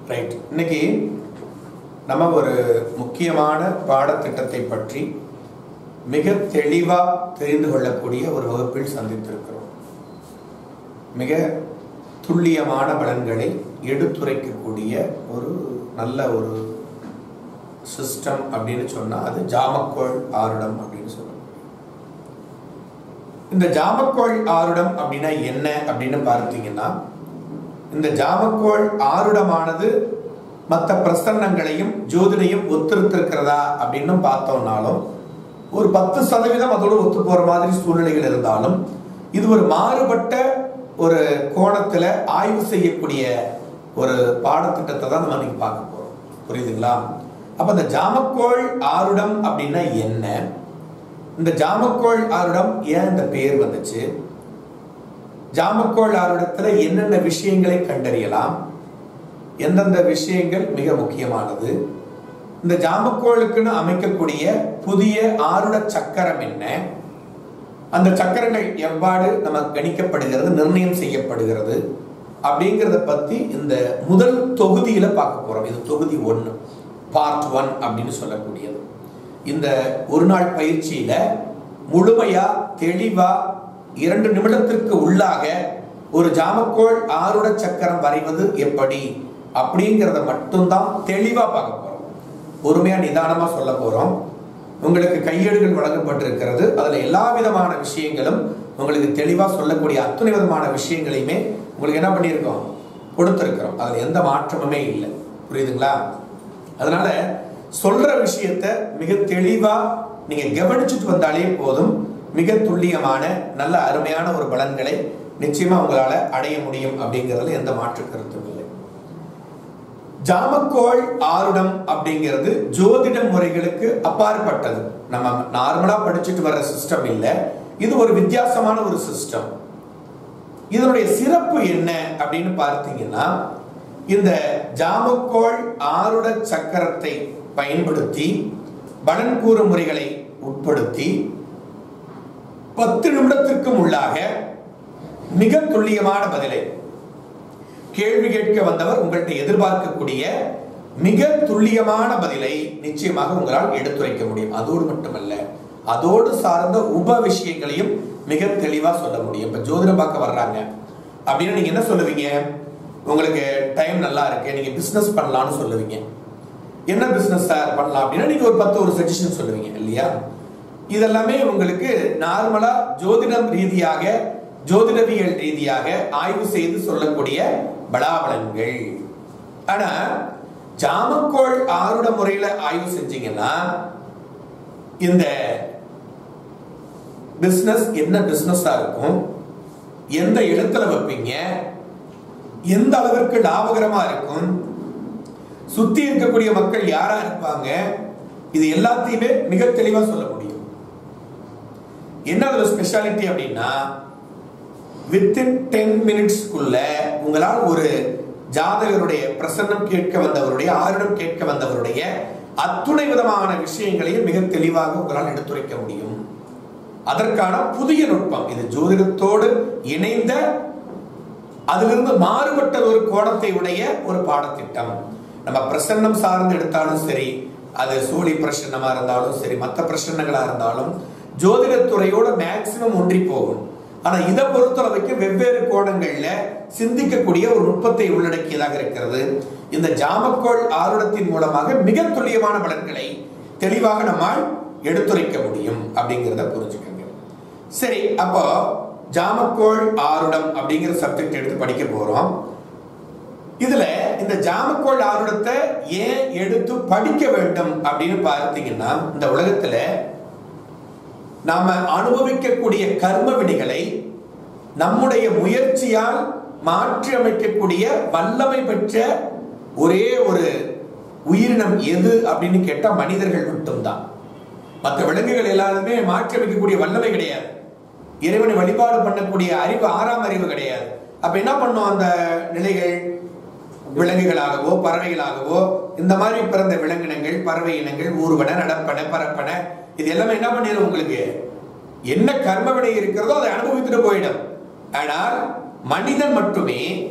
Right இன்னைக்கு நம்ம ஒரு முக்கியமான பாடத்திட்டத்தை பற்றி மிக தெளிவாக தெரிந்து கொள்ளக்கூடிய ஒரு வகுப்பில் சந்தித்திருக்கிறோம் மிக துல்லியமான பலன்களை எடுத்துரைக்கக்கூடிய ஒரு நல்ல ஒரு சிஸ்டம் அப்படின்னு சொன்னால் அது ஜாமக்கோள் ஆருடம் அப்படின்னு சொல்லணும் இந்த ஜாமக்கோள் ஆருடம் அப்படின்னா என்ன அப்படின்னு பார்த்தீங்கன்னா இந்த ஜாமக்கோள் ஆருடமானது மற்ற பிரசன்னங்களையும் ஜோதிடையும் ஒத்திருத்திருக்கிறதா அப்படின்னு பார்த்தோம்னாலும் ஒரு பத்து சதவீதம் அதோடு ஒத்து போற மாதிரி சூழ்நிலைகள் இருந்தாலும் இது ஒரு மாறுபட்ட ஒரு கோணத்துல ஆய்வு செய்யக்கூடிய ஒரு பாடத்திட்டத்தை தான் நம்ம இன்னைக்கு பார்க்க போறோம் புரியுதுங்களா அப்ப இந்த ஜாமக்கோள் ஆருடம் அப்படின்னா என்ன இந்த ஜாமக்கோள் ஆருடம் ஏன் இந்த பெயர் வந்துச்சு ஜாமக்கோள் ஆருடத்துல என்னென்ன விஷயங்களை கண்டறியலாம் எந்தெந்த விஷயங்கள் மிக முக்கியமானது இந்த ஜாமக்கோளுக்குன்னு அமைக்கக்கூடிய புதிய ஆருட சக்கரம் என்ன அந்த சக்கரங்கள் எவ்வாறு நம்ம கணிக்கப்படுகிறது நிர்ணயம் செய்யப்படுகிறது அப்படிங்கிறத பத்தி இந்த முதல் தொகுதியில பார்க்க போறோம் இது தொகுதி ஒன்று பார்ட் ஒன் அப்படின்னு சொல்லக்கூடியது இந்த ஒரு நாள் பயிற்சியில முழுமையா தெளிவா இரண்டு நிமிடத்திற்கு உள்ளாக ஒரு ஜாமக்கோள் ஆருட சக்கரம் வரைவது எப்படி அப்படிங்கிறத மட்டும்தான் தெளிவா பார்க்க போறோம் பொறுமையா நிதானமா சொல்ல போறோம் உங்களுக்கு கையேடுகள் வழங்கப்பட்டிருக்கிறது அதுல எல்லா விதமான விஷயங்களும் உங்களுக்கு தெளிவா சொல்லக்கூடிய அத்துணை விதமான விஷயங்களையுமே உங்களுக்கு என்ன பண்ணியிருக்கோம் கொடுத்திருக்கிறோம் அதுல எந்த மாற்றமுமே இல்லை புரியுதுங்களா அதனால சொல்ற விஷயத்த மிக தெளிவா நீங்க கவனிச்சுட்டு வந்தாலே போதும் மிக துல்லியமான நல்ல அருமையான ஒரு பலன்களை நிச்சயமா உங்களால அடைய முடியும் அப்படிங்கிறதுல எந்த மாற்று கருத்தும் இல்லை ஜாமக்கோள் ஆருடம் அப்படிங்கிறது ஜோதிட முறைகளுக்கு அப்பாற்பட்டது நம்ம நார்மலா படிச்சுட்டு வர்ற சிஸ்டம் இல்ல இது ஒரு வித்தியாசமான ஒரு சிஸ்டம் இதனுடைய சிறப்பு என்ன அப்படின்னு பார்த்தீங்கன்னா இந்த ஜாமக்கோள் ஆருட சக்கரத்தை பயன்படுத்தி பலன் கூறு முறைகளை உட்படுத்தி பத்து நிமிடத்திற்கும் உள்ளாக மிக துல்லியமான பதிலை கேள்வி கேட்க வந்தவர் உங்கள்கிட்ட எதிர்பார்க்கக்கூடிய மிக துல்லியமான பதிலை நிச்சயமாக உங்களால் எடுத்துரைக்க முடியும் அதோடு மட்டுமல்ல அதோடு சார்ந்த உப விஷயங்களையும் மிக தெளிவா சொல்ல முடியும் இப்ப ஜோதிடம் பார்க்க வர்றாங்க அப்படின்னா நீங்க என்ன சொல்லுவீங்க உங்களுக்கு டைம் நல்லா இருக்கு நீங்க பிசினஸ் பண்ணலாம்னு சொல்லுவீங்க என்ன பிசினஸ் சார் பண்ணலாம் அப்படின்னா நீங்க ஒரு பத்து ஒரு சஜஷன் சொல்லுவீங்க இல்லையா இதெல்லாமே உங்களுக்கு நார்மலா ஜோதிடம் ரீதியாக ஜோதிடவியல் ரீதியாக ஆய்வு செய்து சொல்லக்கூடிய பலாபலன்கள் ஆனா ஜாமக்கோள் ஆருட முறையில ஆய்வு செஞ்சீங்கன்னா இந்த பிசினஸ் என்ன பிசினஸா இருக்கும் எந்த இடத்துல வைப்பீங்க எந்த அளவிற்கு லாபகரமா இருக்கும் சுத்தி இருக்கக்கூடிய மக்கள் யாரா இருப்பாங்க இது எல்லாத்தையுமே மிக தெளிவா சொல்ல முடியும் என்ன அதுல ஸ்பெஷாலிட்டி அப்படின்னா வித்தின் டென் மினிட்ஸ்க்குள்ள உங்களால் ஒரு ஜாதகருடைய பிரசன்னம் கேட்க வந்தவருடைய ஆருடம் கேட்க வந்தவருடைய அத்துணை விதமான விஷயங்களையும் மிக தெளிவாக உங்களால் எடுத்துரைக்க முடியும் அதற்கான புதிய நுட்பம் இது ஜோதிடத்தோடு இணைந்த அதிலிருந்து மாறுபட்ட ஒரு கோணத்தை உடைய ஒரு பாடத்திட்டம் நம்ம பிரசன்னம் சார்ந்து எடுத்தாலும் சரி அது சூழி பிரசன்னமா இருந்தாலும் சரி மற்ற பிரசன்னங்களா இருந்தாலும் ஜோதிடத்துறையோட மேக்சிமம் ஒன்றி போகும் ஆனா இதை பொறுத்தளவுக்கு வெவ்வேறு கோணங்கள்ல சிந்திக்கக்கூடிய ஒரு நுட்பத்தை உள்ளடக்கியதாக இருக்கிறது இந்த ஜாமக்கோள் ஆருடத்தின் மூலமாக மிக துல்லியமான பலன்களை தெளிவாக நம்மால் எடுத்துரைக்க முடியும் அப்படிங்கிறத புரிஞ்சுக்கங்க சரி அப்போ ஜாமக்கோள் ஆருடம் அப்படிங்கிற சப்ஜெக்ட் எடுத்து படிக்க போறோம் இதுல இந்த ஜாமக்கோள் ஆருடத்தை ஏன் எடுத்து படிக்க வேண்டும் அப்படின்னு பார்த்தீங்கன்னா இந்த உலகத்துல நாம அனுபவிக்கக்கூடிய கர்ம வினைகளை நம்முடைய முயற்சியால் மாற்றி அமைக்கக்கூடிய வல்லமை பெற்ற ஒரே ஒரு உயிரினம் எது அப்படின்னு கேட்டா மனிதர்கள் மட்டும்தான் மற்ற விலங்குகள் எல்லாருமே மாற்றி அமைக்கக்கூடிய வல்லமை கிடையாது இறைவனை வழிபாடு பண்ணக்கூடிய அறிவு ஆறாம் அறிவு கிடையாது அப்ப என்ன பண்ணும் அந்த நிலைகள் விலங்குகளாகவோ பறவைகளாகவோ இந்த மாதிரி பிறந்த விலங்கினங்கள் பறவை இனங்கள் ஊர்வன நடப்பன பரப்பன இது எல்லாமே என்ன பண்ணிடும் உங்களுக்கு என்ன கர்ம வினை இருக்கிறதோ அதை அனுபவித்துட்டு போயிடும் ஆனால் மனிதன் மட்டுமே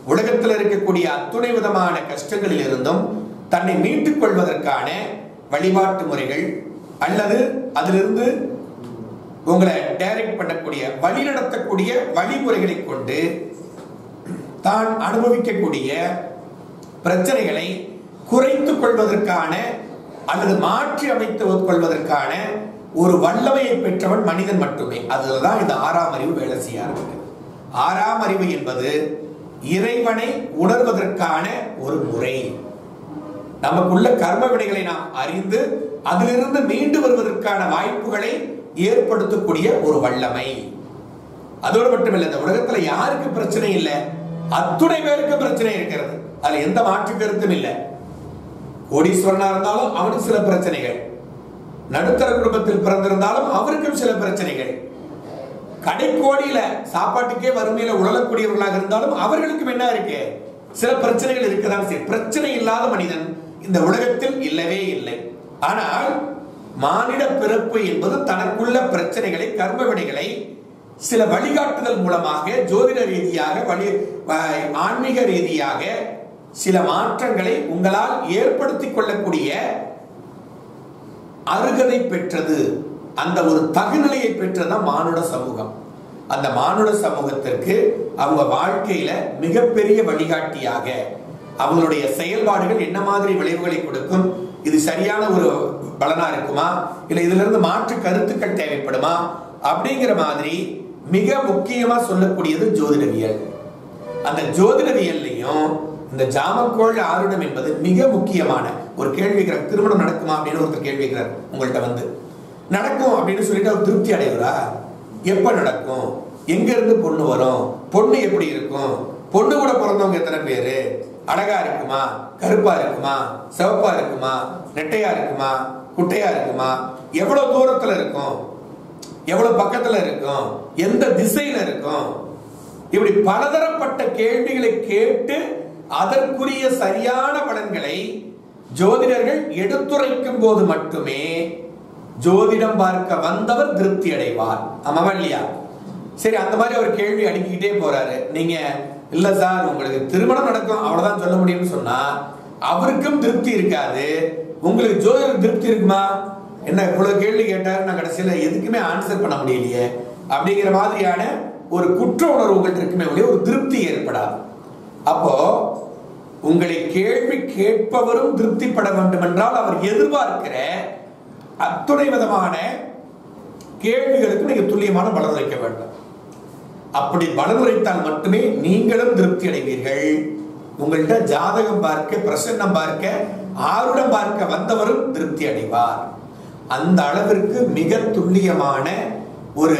உலகத்தில் இருக்கக்கூடிய அத்துணை விதமான கஷ்டங்களில் இருந்தும் தன்னை மீட்டுக் கொள்வதற்கான வழிபாட்டு முறைகள் அல்லது அதிலிருந்து உங்களை டைரக்ட் பண்ணக்கூடிய வழி நடத்தக்கூடிய வழிமுறைகளை கொண்டு தான் அனுபவிக்கக்கூடிய பிரச்சனைகளை குறைத்துக் கொள்வதற்கான அல்லது மாற்றி அமைத்துக் கொள்வதற்கான ஒரு வல்லமையை பெற்றவன் மனிதன் மட்டுமே அதுலதான் இந்த ஆறாம் அறிவு வேலை செய்ய ஆரம்பிக்குது ஆறாம் அறிவு என்பது இறைவனை உணர்வதற்கான ஒரு முறை நமக்குள்ள கர்ம வினைகளை நாம் அறிந்து அதிலிருந்து மீண்டு வருவதற்கான வாய்ப்புகளை ஏற்படுத்தக்கூடிய ஒரு வல்லமை அதோடு மட்டுமில்லை இந்த உலகத்துல யாருக்கு பிரச்சனை இல்லை அத்துணை பேருக்கு பிரச்சனை இருக்கிறது அதுல எந்த மாற்று கருத்தும் இல்லை கோடீஸ்வரனா இருந்தாலும் அவனுக்கு சில பிரச்சனைகள் நடுத்தர குடும்பத்தில் பிறந்திருந்தாலும் அவருக்கும் சில பிரச்சனைகள் கடைக்கோடியில சாப்பாட்டுக்கே வறுமையில உழலக்கூடியவர்களாக இருந்தாலும் அவர்களுக்கும் என்ன இருக்கு சில பிரச்சனைகள் இருக்கதான் சரி பிரச்சனை இல்லாத மனிதன் இந்த உலகத்தில் இல்லவே இல்லை ஆனால் மானிட பிறப்பு என்பது தனக்குள்ள பிரச்சனைகளை கர்ம வினைகளை சில வழிகாட்டுதல் மூலமாக ஜோதிட ரீதியாக வழி வ- ஆன்மீக ரீதியாக சில மாற்றங்களை உங்களால் ஏற்படுத்திக் கொள்ளக்கூடிய அருகதை பெற்றது அந்த ஒரு தகுநிலையை பெற்றதுதான் மானுட சமூகம் அந்த மானுட சமூகத்திற்கு அவங்க வாழ்க்கையில மிகப்பெரிய வழிகாட்டியாக அவங்களுடைய செயல்பாடுகள் என்ன மாதிரி விளைவுகளை கொடுக்கும் இது சரியான ஒரு பலனா இருக்குமா இல்ல இதுல இருந்து மாற்று கருத்துக்கள் தேவைப்படுமா அப்படிங்கிற மாதிரி மிக முக்கியமா சொல்லக்கூடியது ஜோதிடவியல் அந்த ஜோதிடவியல்லையும் இந்த ஜாமக்கோள் ஆருடம் என்பது மிக முக்கியமான ஒரு கேள்வி கேட்கிறார் திருமணம் நடக்குமா அப்படின்னு ஒருத்தர் கேள்வி கேட்கிறார் உங்கள்கிட்ட வந்து நடக்கும் அப்படின்னு சொல்லிட்டு அவர் திருப்தி அடைவரா எப்ப நடக்கும் எங்க இருந்து பொண்ணு வரும் பொண்ணு எப்படி இருக்கும் பொண்ணு கூட பிறந்தவங்க எத்தனை பேரு அழகா இருக்குமா கருப்பா இருக்குமா சிவப்பா இருக்குமா நெட்டையா இருக்குமா குட்டையா இருக்குமா எவ்வளவு தூரத்துல இருக்கும் எவ்வளவு பக்கத்துல இருக்கும் எந்த திசையில இருக்கும் இப்படி பலதரப்பட்ட கேள்விகளை கேட்டு அதற்குரிய சரியான பலன்களை ஜோதிடர்கள் எடுத்துரைக்கும் போது மட்டுமே ஜோதிடம் பார்க்க வந்தவர் திருப்தி அடைவார் ஆமாவா இல்லையா சரி அந்த மாதிரி அவர் கேள்வி அடுக்கிக்கிட்டே போறாரு நீங்க இல்ல சார் உங்களுக்கு திருமணம் நடக்கும் அவ்வளவுதான் சொல்ல முடியும்னு சொன்னா அவருக்கும் திருப்தி இருக்காது உங்களுக்கு ஜோதிட திருப்தி இருக்குமா என்ன இவ்வளவு கேள்வி கேட்டாரு நான் கடைசியில எதுக்குமே ஆன்சர் பண்ண முடியலையே அப்படிங்கிற மாதிரியான ஒரு குற்ற உணர்வு உங்கள்கிட்ட இருக்குமே ஒழிய ஒரு திருப்தி ஏற்படாது அப்போ உங்களை கேள்வி கேட்பவரும் திருப்திப்பட வேண்டும் என்றால் அவர் எதிர்பார்க்கிற அத்துணை விதமான கேள்விகளுக்கு நீங்க துல்லியமான பலன் வைக்க வேண்டும் அப்படி பலன் உரைத்தால் மட்டுமே நீங்களும் திருப்தி அடைவீர்கள் உங்கள்கிட்ட ஜாதகம் பார்க்க பிரசன்னம் பார்க்க ஆருடம் பார்க்க வந்தவரும் திருப்தி அடைவார் அந்த அளவிற்கு மிக துல்லியமான ஒரு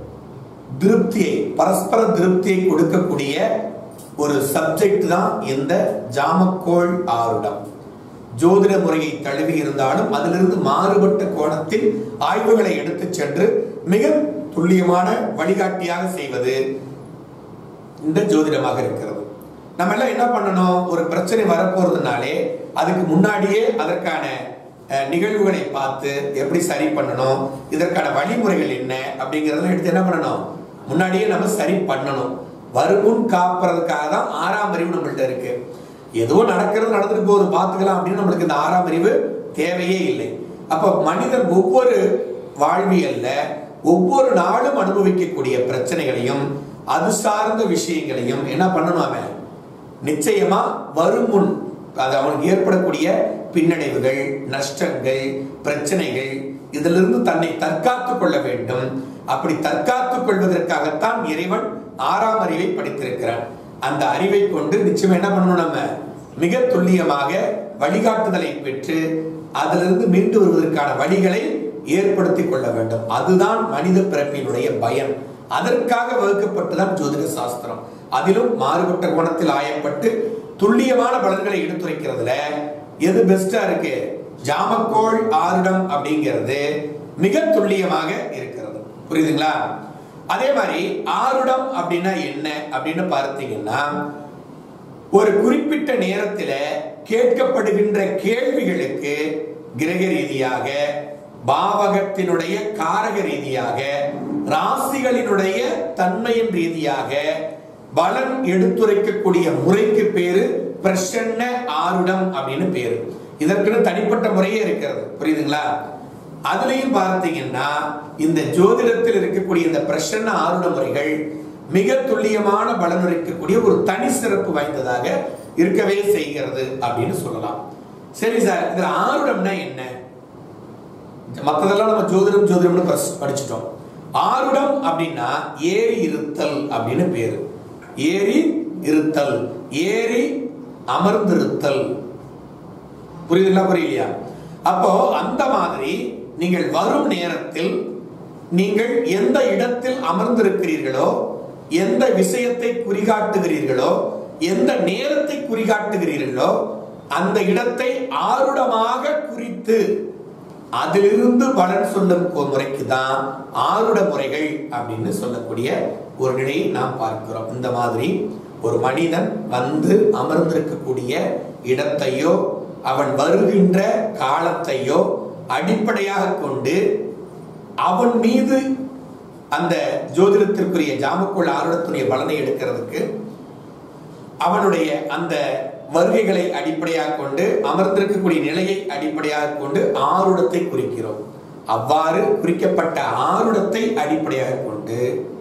திருப்தியை பரஸ்பர திருப்தியை கொடுக்கக்கூடிய ஒரு சப்ஜெக்ட் தான் இந்த ஜாமக்கோள் ஆருடம் ஜோதிட முறையை தழுவி இருந்தாலும் அதிலிருந்து மாறுபட்ட கோணத்தில் ஆய்வுகளை எடுத்துச் சென்று மிக துல்லியமான வழிகாட்டியாக செய்வது இந்த ஜோதிடமாக இருக்கிறது நம்ம எல்லாம் என்ன பண்ணணும் ஒரு பிரச்சனை வரப்போறதுனாலே அதுக்கு முன்னாடியே அதற்கான அஹ், நிகழ்வுகளை பார்த்து எப்படி சரி பண்ணணும் இதற்கான வழிமுறைகள் என்ன அப்படிங்கறதெல்லாம் எடுத்து என்ன பண்ணணும் முன்னாடியே நம்ம சரி பண்ணணும் வருமுன் காப்புறதுக்காக தான் ஆறாம் அறிவு நம்மள்ட்ட இருக்கு ஏதோ நடக்கிறது நடந்துட்டு போகுது பார்த்துக்கலாம் அப்படின்னு நம்மளுக்கு இந்த ஆறாம் அறிவு தேவையே இல்லை அப்ப மனிதன் ஒவ்வொரு வாழ்வியல்ல ஒவ்வொரு நாளும் அனுபவிக்கக்கூடிய பிரச்சனைகளையும் அது சார்ந்த விஷயங்களையும் என்ன பண்ணணும் அவன் நிச்சயமா வரும் முன் அது அவனுக்கு ஏற்படக்கூடிய பின்னடைவுகள் நஷ்டங்கள் பிரச்சனைகள் இதிலிருந்து தன்னை தற்காத்துக் கொள்ள வேண்டும் அப்படி தற்காத்துக் கொள்வதற்காகத்தான் இறைவன் ஆறாம் அறிவை படித்திருக்கிறான் அந்த அறிவை கொண்டு நிச்சயம் என்ன பண்ணணும் நம்ம மிக துல்லியமாக வழிகாட்டுதலை பெற்று அதிலிருந்து மீண்டு வருவதற்கான வழிகளை ஏற்படுத்திக் கொள்ள வேண்டும் அதுதான் மனித பிறப்பினுடைய பயன் அதற்காக வகுக்கப்பட்டுதான் ஜோதிட சாஸ்திரம் அதிலும் மாறுபட்ட கோணத்தில் ஆயப்பட்டு துல்லியமான பலன்களை எடுத்துரைக்கிறதுல எது பெஸ்டா இருக்கு ஜாமக்கோள் ஆருடம் அப்படிங்கிறது மிக துல்லியமாக இருக்கிறது புரியுதுங்களா அதே மாதிரி ஆருடம் அப்படின்னா என்ன அப்படின்னு பார்த்தீங்கன்னா ஒரு குறிப்பிட்ட நேரத்தில் கேட்கப்படுகின்ற கேள்விகளுக்கு கிரக ரீதியாக பாவகத்தினுடைய காரக ரீதியாக ராசிகளினுடைய தன்மையின் ரீதியாக பலன் எடுத்துரைக்கக்கூடிய முறைக்கு பேரு பிரசன்ன ஆருடம் அப்படின்னு பேரு இதற்குன்னு தனிப்பட்ட முறையே இருக்கிறது புரியுதுங்களா அதுலயும் பார்த்தீங்கன்னா இந்த ஜோதிடத்தில் இருக்கக்கூடிய இந்த பிரசன்ன ஆருட முறைகள் மிக துல்லியமான பலன் இருக்கக்கூடிய ஒரு தனி சிறப்பு வாய்ந்ததாக இருக்கவே செய்கிறது அப்படின்னு சொல்லலாம் சரி சார் இதுல ஆருடம்னா என்ன மத்ததெல்லாம் நம்ம ஜோதிடம் ஜோதிடம்னு பஸ்- படிச்சிட்டோம் ஆருடம் அப்படின்னா ஏறி இருத்தல் அப்படின்னு பேரு ஏறி இருத்தல் ஏறி அமர்ந்திருத்தல் புரியுதுங்களா புரியலையா அப்போ அந்த மாதிரி நீங்கள் வரும் நேரத்தில் நீங்கள் எந்த இடத்தில் அமர்ந்திருக்கிறீர்களோ எந்த விஷயத்தை குறிகாட்டுகிறீர்களோ எந்த நேரத்தை குறிகாட்டுகிறீர்களோ அந்த இடத்தை ஆருடமாக குறித்து அதிலிருந்து பலன் சொல்லும் ஒரு முறைக்கு தான் ஆருட முறைகள் அப்படின்னு சொல்லக்கூடிய ஒரு நிலையை நாம் பார்க்கிறோம் இந்த மாதிரி ஒரு மனிதன் வந்து அமர்ந்திருக்கக்கூடிய இடத்தையோ அவன் வருகின்ற காலத்தையோ அடிப்படையாக கொண்டு அவன் மீது அந்த ஜோதிடத்திற்குரிய ஜாமக்குள் ஆருடத்துடைய பலனை எடுக்கிறதுக்கு அவனுடைய அந்த வருகைகளை அடிப்படையாக கொண்டு அமர்ந்திருக்கக்கூடிய நிலையை அடிப்படையாக கொண்டு ஆருடத்தை குறிக்கிறோம் அவ்வாறு குறிக்கப்பட்ட ஆருடத்தை அடிப்படையாக கொண்டு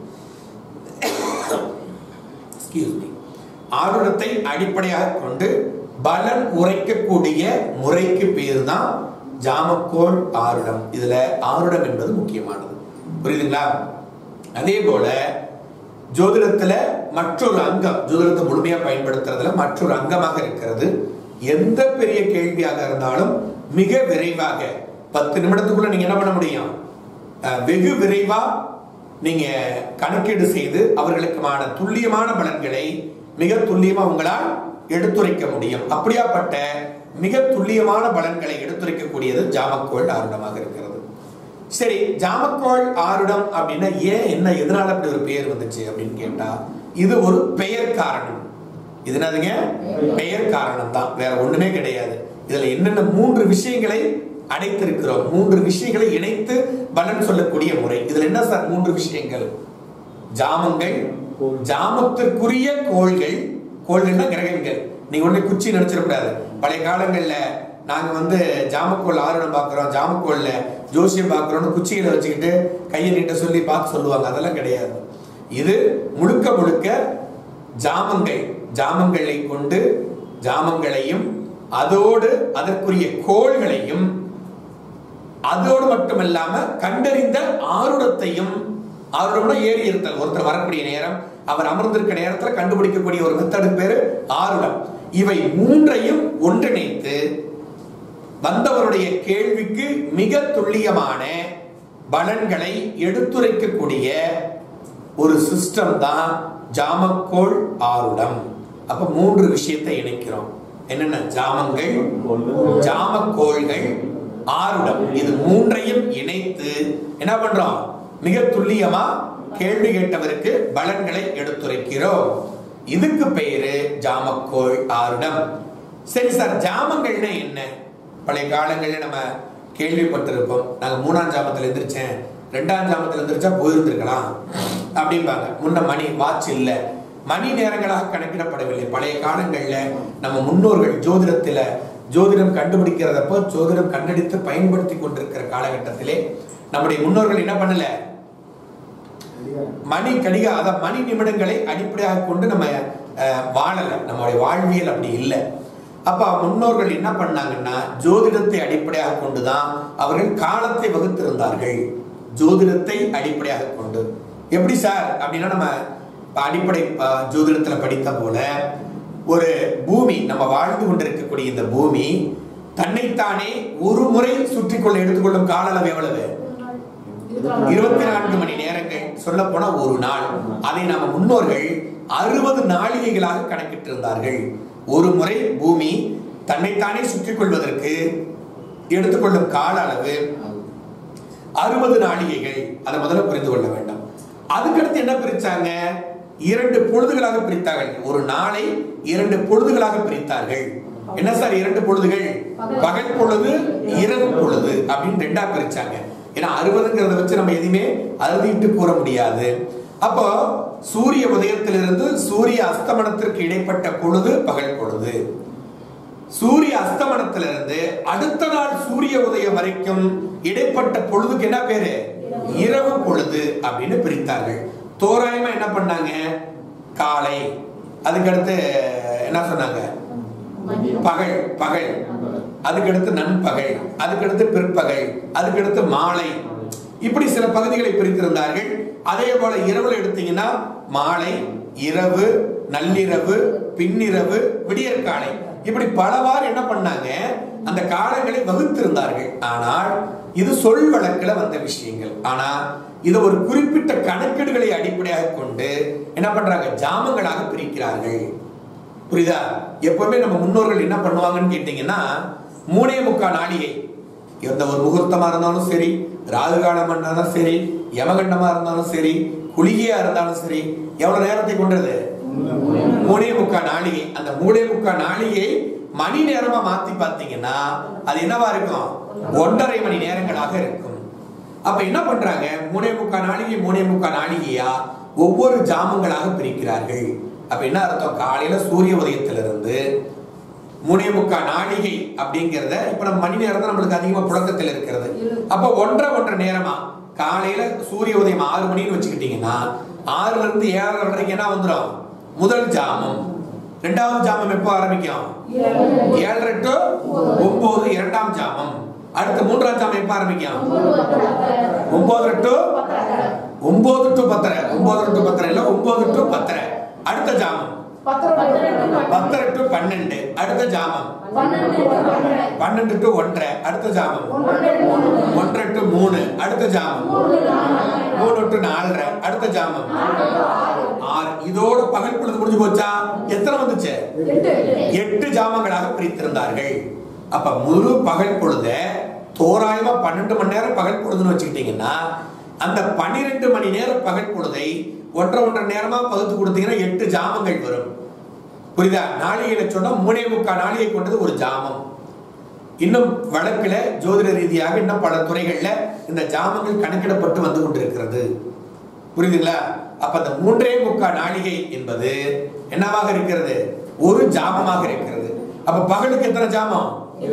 excuse me, ஆருடத்தை அடிப்படையாக கொண்டு பலன் உரைக்கக்கூடிய முறைக்கு பேர் தான் ஜாமக்கோள் ஆருடம் இதுல ஆருடம் என்பது முக்கியமானது புரியுதுங்களா அதே போல ஜோதிடத்துல மற்றொரு அங்கம் ஜோதிடத்தை முழுமையா பயன்படுத்துறதுல மற்றொரு அங்கமாக இருக்கிறது எந்த பெரிய கேள்வியாக இருந்தாலும் மிக விரைவாக பத்து நிமிடத்துக்குள்ள நீங்க என்ன பண்ண முடியும் அஹ், வெகு விரைவா நீங்க கணக்கீடு செய்து அவர்களுக்குமான துல்லியமான பலன்களை மிக துல்லியமா உங்களால் எடுத்துரைக்க முடியும் அப்படியாப்பட்ட மிக துல்லியமான பலன்களை எடுத்துரைக்கக்கூடியது ஜாமக்கோள் ஆருடமாக இருக்கிறது சரி ஜாமக்கோள் ஆருடம் அப்படின்னா ஏன் என்ன எதனால அப்படி ஒரு பெயர் வந்துச்சு அப்படின்னு கேட்டா இது ஒரு பெயர் காரணம் இது என்னதுங்க பெயர் காரணம் தான் வேற ஒண்ணுமே கிடையாது இதுல என்னென்ன மூன்று விஷயங்களை அடைத்திருக்கிறோம் மூன்று விஷயங்களை இணைத்து பலன் சொல்லக்கூடிய முறை இதுல என்ன சார் மூன்று விஷயங்கள் ஜாமங்கள் ஜாமத்திற்குரிய கோள்கள் கோள்கள்னா கிரகங்கள் நீங்க உடனே குச்சி நினைச்சிடக்கூடாது பழைய காலங்கள்ல நாங்க வந்து ஜாமக்கோள் ஆறுடம் பாக்குறோம் ஜாமக்கோள்ல ஜோசியம் பாக்குறோம்னு குச்சிகளை வச்சுக்கிட்டு கையை நீட்ட சொல்லி பார்த்து சொல்லுவாங்க அதெல்லாம் கிடையாது இது முழுக்க முழுக்க ஜாமங்கள் ஜாமங்களை கொண்டு ஜாமங்களையும் அதோடு அதற்குரிய கோள்களையும் அதோடு மட்டுமல்லாம கண்டறிந்த ஆருடத்தையும் ஆருடம்னா ஏறி இருத்தல் ஒருத்தர் வரக்கூடிய நேரம் அவர் அமர்ந்திருக்க நேரத்துல கண்டுபிடிக்கக்கூடிய ஒரு மெத்தடு பேரு ஆருடம் இவை மூன்றையும் ஒன்றிணைத்து வந்தவருடைய கேள்விக்கு மிக துல்லியமான பலன்களை எடுத்துரைக்கக்கூடிய ஒரு சிஸ்டம் தான் ஜாமக்கோள் ஆருடம் அப்ப மூன்று விஷயத்தை இணைக்கிறோம் என்னென்ன ஜாமங்கள் ஜாமக்கோள்கள் ஆருடம் இது மூன்றையும் இணைத்து என்ன பண்றோம் மிக துல்லியமா கேள்வி கேட்டவருக்கு பலன்களை எடுத்துரைக்கிறோம் இதுக்கு பெயரு ஜாமக்கோள் ஆருடம் சரி சார் ஜாமங்கள்னா என்ன பழைய காலங்கள்ல நம்ம கேள்விப்பட்டிருப்போம் நாங்க மூணாம் ஜாமத்துல எந்திரிச்சேன் ரெண்டாம் ஜாமத்துல எந்திரிச்சா போயிருந்திருக்கலாம் அப்படிம்பாங்க முன்ன மணி வாட்ச் இல்ல மணி நேரங்களாக கணக்கிடப்படவில்லை பழைய காலங்கள்ல நம்ம முன்னோர்கள் ஜோதிடத்துல ஜோதிடம் கண்டுபிடிக்கிறதப்போ ஜோதிடம் கண்டெடுத்து பயன்படுத்தி கொண்டிருக்கிற காலகட்டத்திலே நம்முடைய முன்னோர்கள் என்ன பண்ணல மணி கடிகா அத மணி நிமிடங்களை அடிப்படையாக கொண்டு நம்ம அஹ், வாழல நம்மளுடைய வாழ்வியல் அப்படி இல்லை அப்ப முன்னோர்கள் என்ன பண்ணாங்கன்னா ஜோதிடத்தை அடிப்படையாக கொண்டுதான் அவர்கள் காலத்தை வகுத்திருந்தார்கள் ஜோதிடத்தை அடிப்படையாக கொண்டு எப்படி சார் அப்படின்னா நம்ம அடிப்படை அஹ், ஜோதிடத்துல படித்த போல ஒரு பூமி நம்ம வாழ்ந்து கொண்டிருக்கக்கூடிய இந்த பூமி தன்னைத்தானே ஒரு முறை சுற்றி கொள்ள எடுத்துக்கொள்ளும் கால அளவு எவ்வளவு இருபத்தி நான்கு மணி நேரங்கள் சொல்ல போனா ஒரு நாள் அதை நம்ம முன்னோர்கள் அறுபது நாளிகைகளாக கணக்கிட்டு இருந்தார்கள் ஒரு முறை பூமி தன்னைத்தானே சுற்றிக் கொள்வதற்கு எடுத்துக்கொள்ளும் கால அளவு அறுபது நாளிகைகள் அதை முதல்ல புரிந்து கொள்ள வேண்டும் அதுக்கடுத்து என்ன பிரிச்சாங்க இரண்டு பொழுதுகளாக பிரித்தார்கள் ஒரு நாளை இரண்டு பொழுதுகளாக பிரித்தார்கள் என்ன சார் இரண்டு பொழுதுகள் பகல் பொழுது இரவு பொழுது அப்படின்னு ரெண்டா பிரிச்சாங்க ஏன்னா அறுபதுங்கிறத வச்சு நம்ம எதையுமே அறுதிட்டு கூற முடியாது அப்போ சூரிய உதயத்திலிருந்து சூரிய அஸ்தமனத்திற்கு இடைப்பட்ட பொழுது பகல் பொழுது சூரிய அஸ்தமனத்திலிருந்து அடுத்த நாள் சூரிய உதயம் வரைக்கும் இடைப்பட்ட பொழுதுக்கு என்ன பேரு இரவு பொழுது அப்படின்னு பிரித்தார்கள் தோராயமா என்ன பண்ணாங்க காலை அதுக்கடுத்து என்ன சொன்னாங்க பகல் பகல் அதுக்கடுத்து நண்பகல் அதுக்கடுத்து பிற்பகல் அதுக்கடுத்து மாலை இப்படி சில பகுதிகளை பிரித்திருந்தார்கள் அதே போல இரவுல எடுத்தீங்கன்னா மாலை இரவு நள்ளிரவு பின்னிரவு விடியற்காலை இப்படி பலவாறு என்ன பண்ணாங்க அந்த காலங்களை வகுத்திருந்தார்கள் ஆனால் இது சொல் வழக்குல வந்த விஷயங்கள் ஆனா இது ஒரு குறிப்பிட்ட கணக்கீடுகளை அடிப்படையாக கொண்டு என்ன பண்றாங்க ஜாமங்களாக பிரிக்கிறார்கள் புரியுதா எப்பவுமே நம்ம முன்னோர்கள் என்ன பண்ணுவாங்கன்னு கேட்டீங்கன்னா மூணே முக்கால் நாளிகை எந்த ஒரு முகூர்த்தமா இருந்தாலும் சரி ராகு காலமா இருந்தாலும் சரி யமகண்டமா இருந்தாலும் சரி குளிகையா இருந்தாலும் சரி எவ்வளவு நேரத்தை கொண்டது மூணே முக்கால் நாளிகை அந்த மூணே முக்கால் நாளிகை மணி நேரமா மாத்தி பார்த்தீங்கன்னா அது என்னவா இருக்கும் ஒன்றரை மணி நேரங்களாக இருக்கும் அப்ப என்ன பண்றாங்க மூணே முக்கால் நாளிகை மூணே முக்கால் நாளிகையா ஒவ்வொரு ஜாமங்களாக பிரிக்கிறார்கள் அப்ப என்ன அர்த்தம் காலையில சூரிய உதயத்திலிருந்து மூணே முக்கால் நாழிகை அப்படிங்கறத இப்ப நம்ம மணி நேரம் தான் நம்மளுக்கு அதிகமா புழக்கத்தில் இருக்கிறது அப்ப ஒன்றரை ஒன்றரை நேரமா காலையில சூரிய உதயம் ஆறு மணின்னு வச்சுக்கிட்டீங்கன்னா ஆறுல இருந்து ஏழரை வரைக்கும் என்ன வந்துடும் முதல் ஜாமம் ரெண்டாவது ஜாமம் எப்போ ஆரம்பிக்கும் ஏழரை டு ஒன்பது இரண்டாம் ஜாமம் அடுத்து மூன்றாம் ஜாமம் எப்போ ஆரம்பிக்கும் ஒன்பது டு ஒன்பது டு பத்தரை ஒன்பது டு பத்தரை இல்ல ஒன்பது டு பத்தரை அடுத்த ஜாமம் பத்தரை டு பன்னெண்டு அடுத்த ஜாமம் பன்னெண்டு டு ஒன்றரை அடுத்த ஜாமம் ஒன்றரை டு மூணு அடுத்த ஜாமம் மூணு டு நாலரை அடுத்த ஜாமம் ஆறு இதோட பகல் பொழுது முடிஞ்சு போச்சா எத்தனை வந்துச்சு எட்டு ஜாமங்களாக பிரித்திருந்தார்கள் அப்ப முழு பகல் பொழுத தோராயமா பன்னெண்டு மணி நேரம் பகல் பொழுதுன்னு வச்சுக்கிட்டீங்கன்னா அந்த பன்னிரெண்டு மணி நேரம் பகல் பொழுதை ஒன்றரை ஒன்றரை நேரமா பகுத்து கொடுத்தீங்கன்னா எட்டு ஜாமங்கள் வரும் புரியுதா நாளிகையில சொன்னா மூணே முக்கால் நாளிகை கொண்டது ஒரு ஜாமம் இன்னும் வழக்குல ஜோதிட ரீதியாக இன்னும் பல துறைகள்ல இந்த ஜாமங்கள் கணக்கிடப்பட்டு வந்து கொண்டிருக்கிறது புரியுதுங்களா அப்ப அந்த மூன்றே முக்கால் நாளிகை என்பது என்னவாக இருக்கிறது ஒரு ஜாமமாக இருக்கிறது அப்ப பகலுக்கு எத்தனை ஜாமம்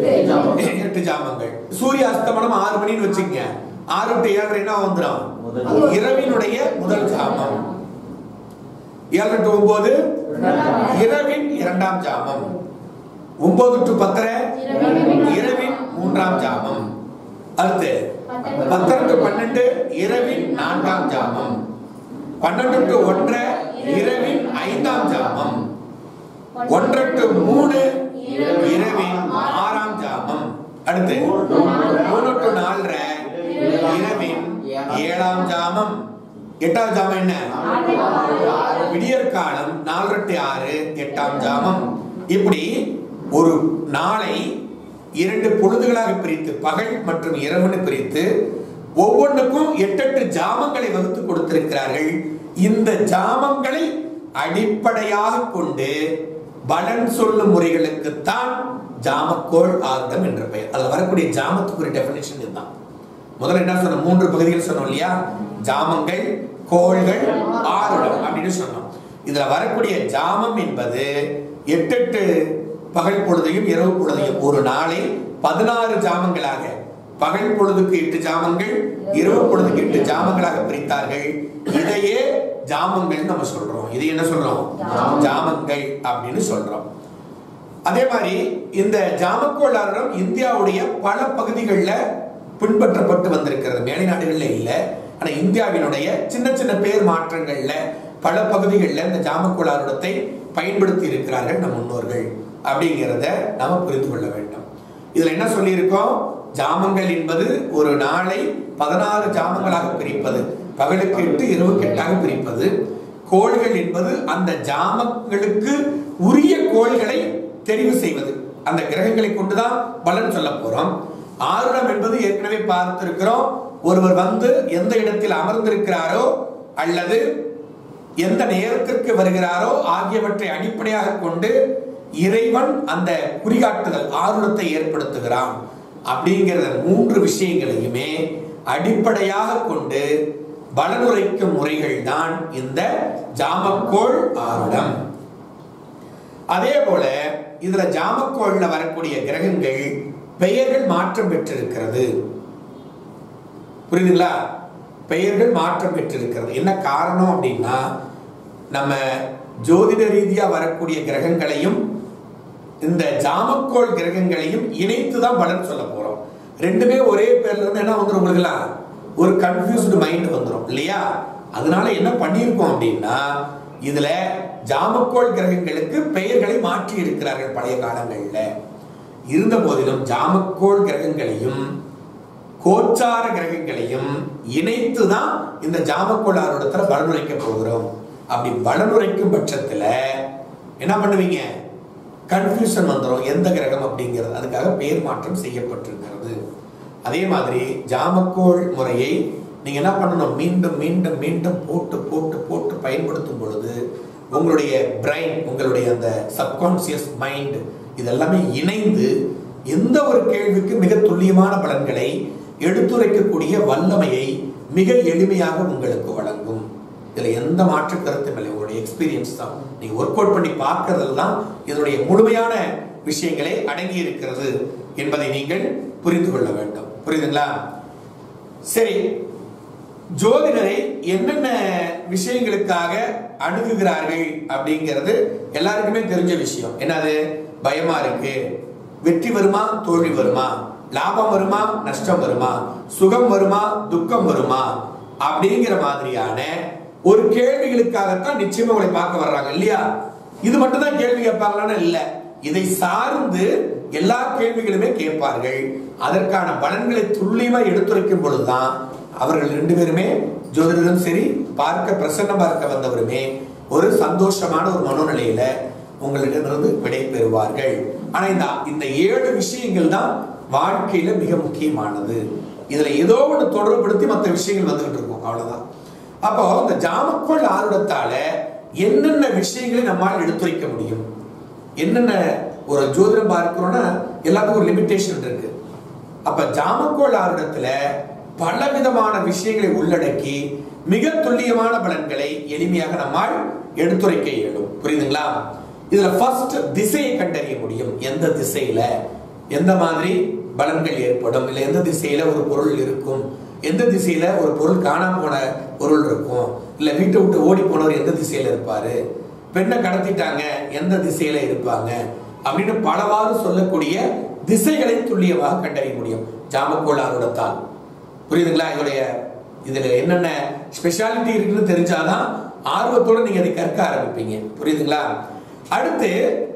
எட்டு ஜாமங்கள் சூரிய அஸ்தமனம் ஆறு மணின்னு வச்சுக்கங்க ஆறு டு ஏழரை என்ன வந்துடும் இரவினுடைய முதல் ஜாமம் ஏழரை டு ஒன்பது இரவின் இரண்டாம் ஜாமம் ஒன்பது டு பத்தரை இரவின் மூன்றாம் ஜாமம் அடுத்து பத்தரை டு பன்னெண்டு இரவின் நான்காம் ஜாமம் பன்னெண்டு டு ஒன்றரை இரவின் ஐந்தாம் ஜாமம் ஒன்றரை டு மூணு இரவின் ஆறாம் ஜாமம் அடுத்து மூணு டு நாலரை இரவின் ஏழாம் ஜாமம் எட்டாம் ஜாமம் என்ன விடியற் காலம் நாலரை டு ஆறு எட்டாம் ஜாமம் இப்படி ஒரு நாளை இரண்டு பொழுதுகளாக பிரித்து பகல் மற்றும் இரவுன்னு பிரித்து ஒவ்வொன்றுக்கும் எட்டெட்டு ஜாமங்களை வகுத்து கொடுத்திருக்கிறார்கள் இந்த ஜாமங்களை அடிப்படையாக கொண்டு பலன் சொல்லும் முறைகளுக்குத்தான் ஜாமக்கோள் ஆர்த்தம் என்ற பெயர் அதுல வரக்கூடிய ஜாமத்துக்கு ஒரு டெபினிஷன் இதுதான் முதல்ல என்ன சொன்ன மூன்று பகுதிகள் சொன்னோம் இல்லையா ஜாமங்கள் கோள்கள் ஆறுடம் அப்படின்னு சொன்னோம் இதுல வரக்கூடிய ஜாமம் என்பது எட்டெட்டு பகல் பொழுதையும் இரவு பொழுதையும் ஒரு நாளை பதினாறு ஜாமங்களாக பகல் பொழுதுக்கு எட்டு ஜாமங்கள் இரவு பொழுதுக்கு எட்டு ஜாமங்களாக பிரித்தார்கள் இதையே ஜாமங்கள் நம்ம சொல்றோம் இது என்ன சொல்றோம் ஜாமங்கள் அப்படின்னு சொல்றோம் அதே மாதிரி இந்த ஜாமக்கோளாரம் இந்தியாவுடைய பல பகுதிகளில் பின்பற்றப்பட்டு வந்திருக்கிறது மேலை நாடுகள்ல இல்ல ஆனா இந்தியாவினுடைய சின்ன சின்ன பேர் மாற்றங்கள்ல பல பகுதிகளில் இந்த ஜாமக்கோளாரத்தை பயன்படுத்தி இருக்கிறார்கள் நம் முன்னோர்கள் அப்படிங்கிறத நாம புரிந்து கொள்ள வேண்டும் இதுல என்ன சொல்லியிருக்கோம் ஜாமங்கள் என்பது ஒரு நாளை பதினாறு ஜாமங்களாக பிரிப்பது பகலுக்கு எட்டு இரவுக்கு எட்டாக பிரிப்பது கோள்கள் என்பது அந்த ஜாமங்களுக்கு உரிய கோள்களை தெரிவு செய்வது அந்த கிரகங்களை கொண்டுதான் பலன் சொல்ல போறோம் ஆருடம் என்பது ஏற்கனவே பார்த்திருக்கிறோம் ஒருவர் வந்து எந்த இடத்தில் அமர்ந்திருக்கிறாரோ அல்லது எந்த நேரத்திற்கு வருகிறாரோ ஆகியவற்றை அடிப்படையாக கொண்டு இறைவன் அந்த குறிகாட்டுதல் ஆர்வத்தை ஏற்படுத்துகிறான் அப்படிங்கிற மூன்று விஷயங்களையுமே அடிப்படையாக கொண்டு பலனுரைக்கும் முறைகள் தான் இந்த ஜாமக்கோள் ஆருடம் அதே போல இதுல ஜாமக்கோள்ல வரக்கூடிய கிரகங்கள் பெயர்கள் மாற்றம் பெற்றிருக்கிறது புரியுதுங்களா பெயர்கள் மாற்றம் பெற்றிருக்கிறது என்ன காரணம் அப்படின்னா நம்ம ஜோதிட ரீதியா வரக்கூடிய கிரகங்களையும் இந்த ஜாமக்கோள் கிரகங்களையும் இணைத்து தான் பலன் சொல்ல போறோம் ரெண்டுமே ஒரே பேர்ல இருந்து என்ன வந்துடும் உங்களுக்குலாம் ஒரு கன்ஃபியூஸ்டு மைண்ட் வந்துடும் இல்லையா அதனால என்ன பண்ணியிருக்கோம் அப்படின்னா இதுல ஜாமக்கோள் கிரகங்களுக்கு பெயர்களை மாற்றி இருக்கிறார்கள் பழைய காலங்கள்ல இருந்த போதிலும் ஜாமக்கோள் கிரகங்களையும் கோச்சார கிரகங்களையும் இணைத்து தான் இந்த ஜாமக்கோள் ஆரோடத்துல பலனுரைக்க போகிறோம் அப்படி பலனுரைக்கும் பட்சத்துல என்ன பண்ணுவீங்க கன்ஃபியூஷன் வந்துடும் எந்த கிரகம் அப்படிங்கிறது அதுக்காக பெயர் மாற்றம் செய்யப்பட்டிருக்கிறது அதே மாதிரி ஜாமக்கோள் முறையை நீங்க என்ன பண்ணணும் மீண்டும் மீண்டும் மீண்டும் போட்டு போட்டு போட்டு பயன்படுத்தும் பொழுது உங்களுடைய பிரைன் உங்களுடைய அந்த சப்கான்சியஸ் மைண்ட் இதெல்லாமே இணைந்து எந்த ஒரு கேள்விக்கு மிக துல்லியமான பலன்களை எடுத்துரைக்கக்கூடிய வல்லமையை மிக எளிமையாக உங்களுக்கு வழங்கும் இதுல எந்த மாற்று கருத்தும் இல்லை உங்களுடைய எக்ஸ்பீரியன்ஸ் தான் நீங்க ஒர்க் அவுட் பண்ணி பார்க்கறதுல தான் இதனுடைய முழுமையான விஷயங்களை அடங்கி இருக்கிறது என்பதை நீங்கள் புரிந்து கொள்ள வேண்டும் புரியுதுங்களா சரி ஜோதிடரை என்னென்ன விஷயங்களுக்காக அணுகுகிறார்கள் அப்படிங்கிறது எல்லாருக்குமே தெரிஞ்ச விஷயம் என்னது பயமா இருக்கு வெற்றி வருமா தோல்வி வருமா லாபம் வருமா நஷ்டம் வருமா சுகம் வருமா துக்கம் வருமா அப்படிங்கிற மாதிரியான ஒரு கேள்விகளுக்காகத்தான் நிச்சயமா உங்களை பார்க்க வர்றாங்க இல்லையா இது மட்டும் தான் கேள்வி கேட்பாங்களான்னு இல்ல இதை சார்ந்து எல்லா கேள்விகளுமே கேட்பார்கள் அதற்கான பலன்களை துல்லியமா எடுத்துரைக்கும் பொழுதுதான் அவர்கள் ரெண்டு பேருமே ஜோதிடரும் சரி பார்க்க பிரசன்ன பார்க்க வந்தவருமே ஒரு சந்தோஷமான ஒரு மனோநிலையில உங்களிடமிருந்து விடை பெறுவார்கள் ஆனா இந்த இந்த ஏழு விஷயங்கள் தான் வாழ்க்கையில மிக முக்கியமானது இதுல ஏதோ ஒன்று தொடர்புபடுத்தி மற்ற விஷயங்கள் வந்துகிட்டு இருக்கும் அவ்வளவுதான் அப்போ இந்த ஜாமக்கோள் ஆருடத்தால என்னென்ன விஷயங்களை நம்மால் எடுத்துரைக்க முடியும் என்னென்ன ஒரு ஜோதிடம் பார்க்கிறோம்னா எல்லாத்துக்கும் ஒரு லிமிட்டேஷன் இருக்கு அப்ப ஜாமக்கோள் ஆருடத்துல பல விதமான விஷயங்களை உள்ளடக்கி மிக துல்லியமான பலன்களை எளிமையாக நம்மால் எடுத்துரைக்க இயலும் புரியுதுங்களா இதுல ஃபர்ஸ்ட் திசையை கண்டறிய முடியும் எந்த திசையில எந்த மாதிரி பலன்கள் ஏற்படும் இல்ல எந்த திசையில ஒரு பொருள் இருக்கும் எந்த திசையில ஒரு பொருள் காணாம போன பொருள் இருக்கும் இல்ல வீட்டை விட்டு ஓடி போனவர் எந்த திசையில இருப்பாரு பெண்ணை கடத்திட்டாங்க எந்த திசையில இருப்பாங்க அப்படின்னு பலவாறு சொல்லக்கூடிய திசைகளை துல்லியமாக கண்டறிய முடியும் ஜாமக்கோள் ஆர்வத்தால் புரியுதுங்களா இதோடைய இதுல என்னென்ன ஸ்பெஷாலிட்டி இருக்குன்னு தெரிஞ்சாதான் ஆர்வத்தோட நீங்க அதை கற்க ஆரம்பிப்பீங்க புரியுதுங்களா அடுத்து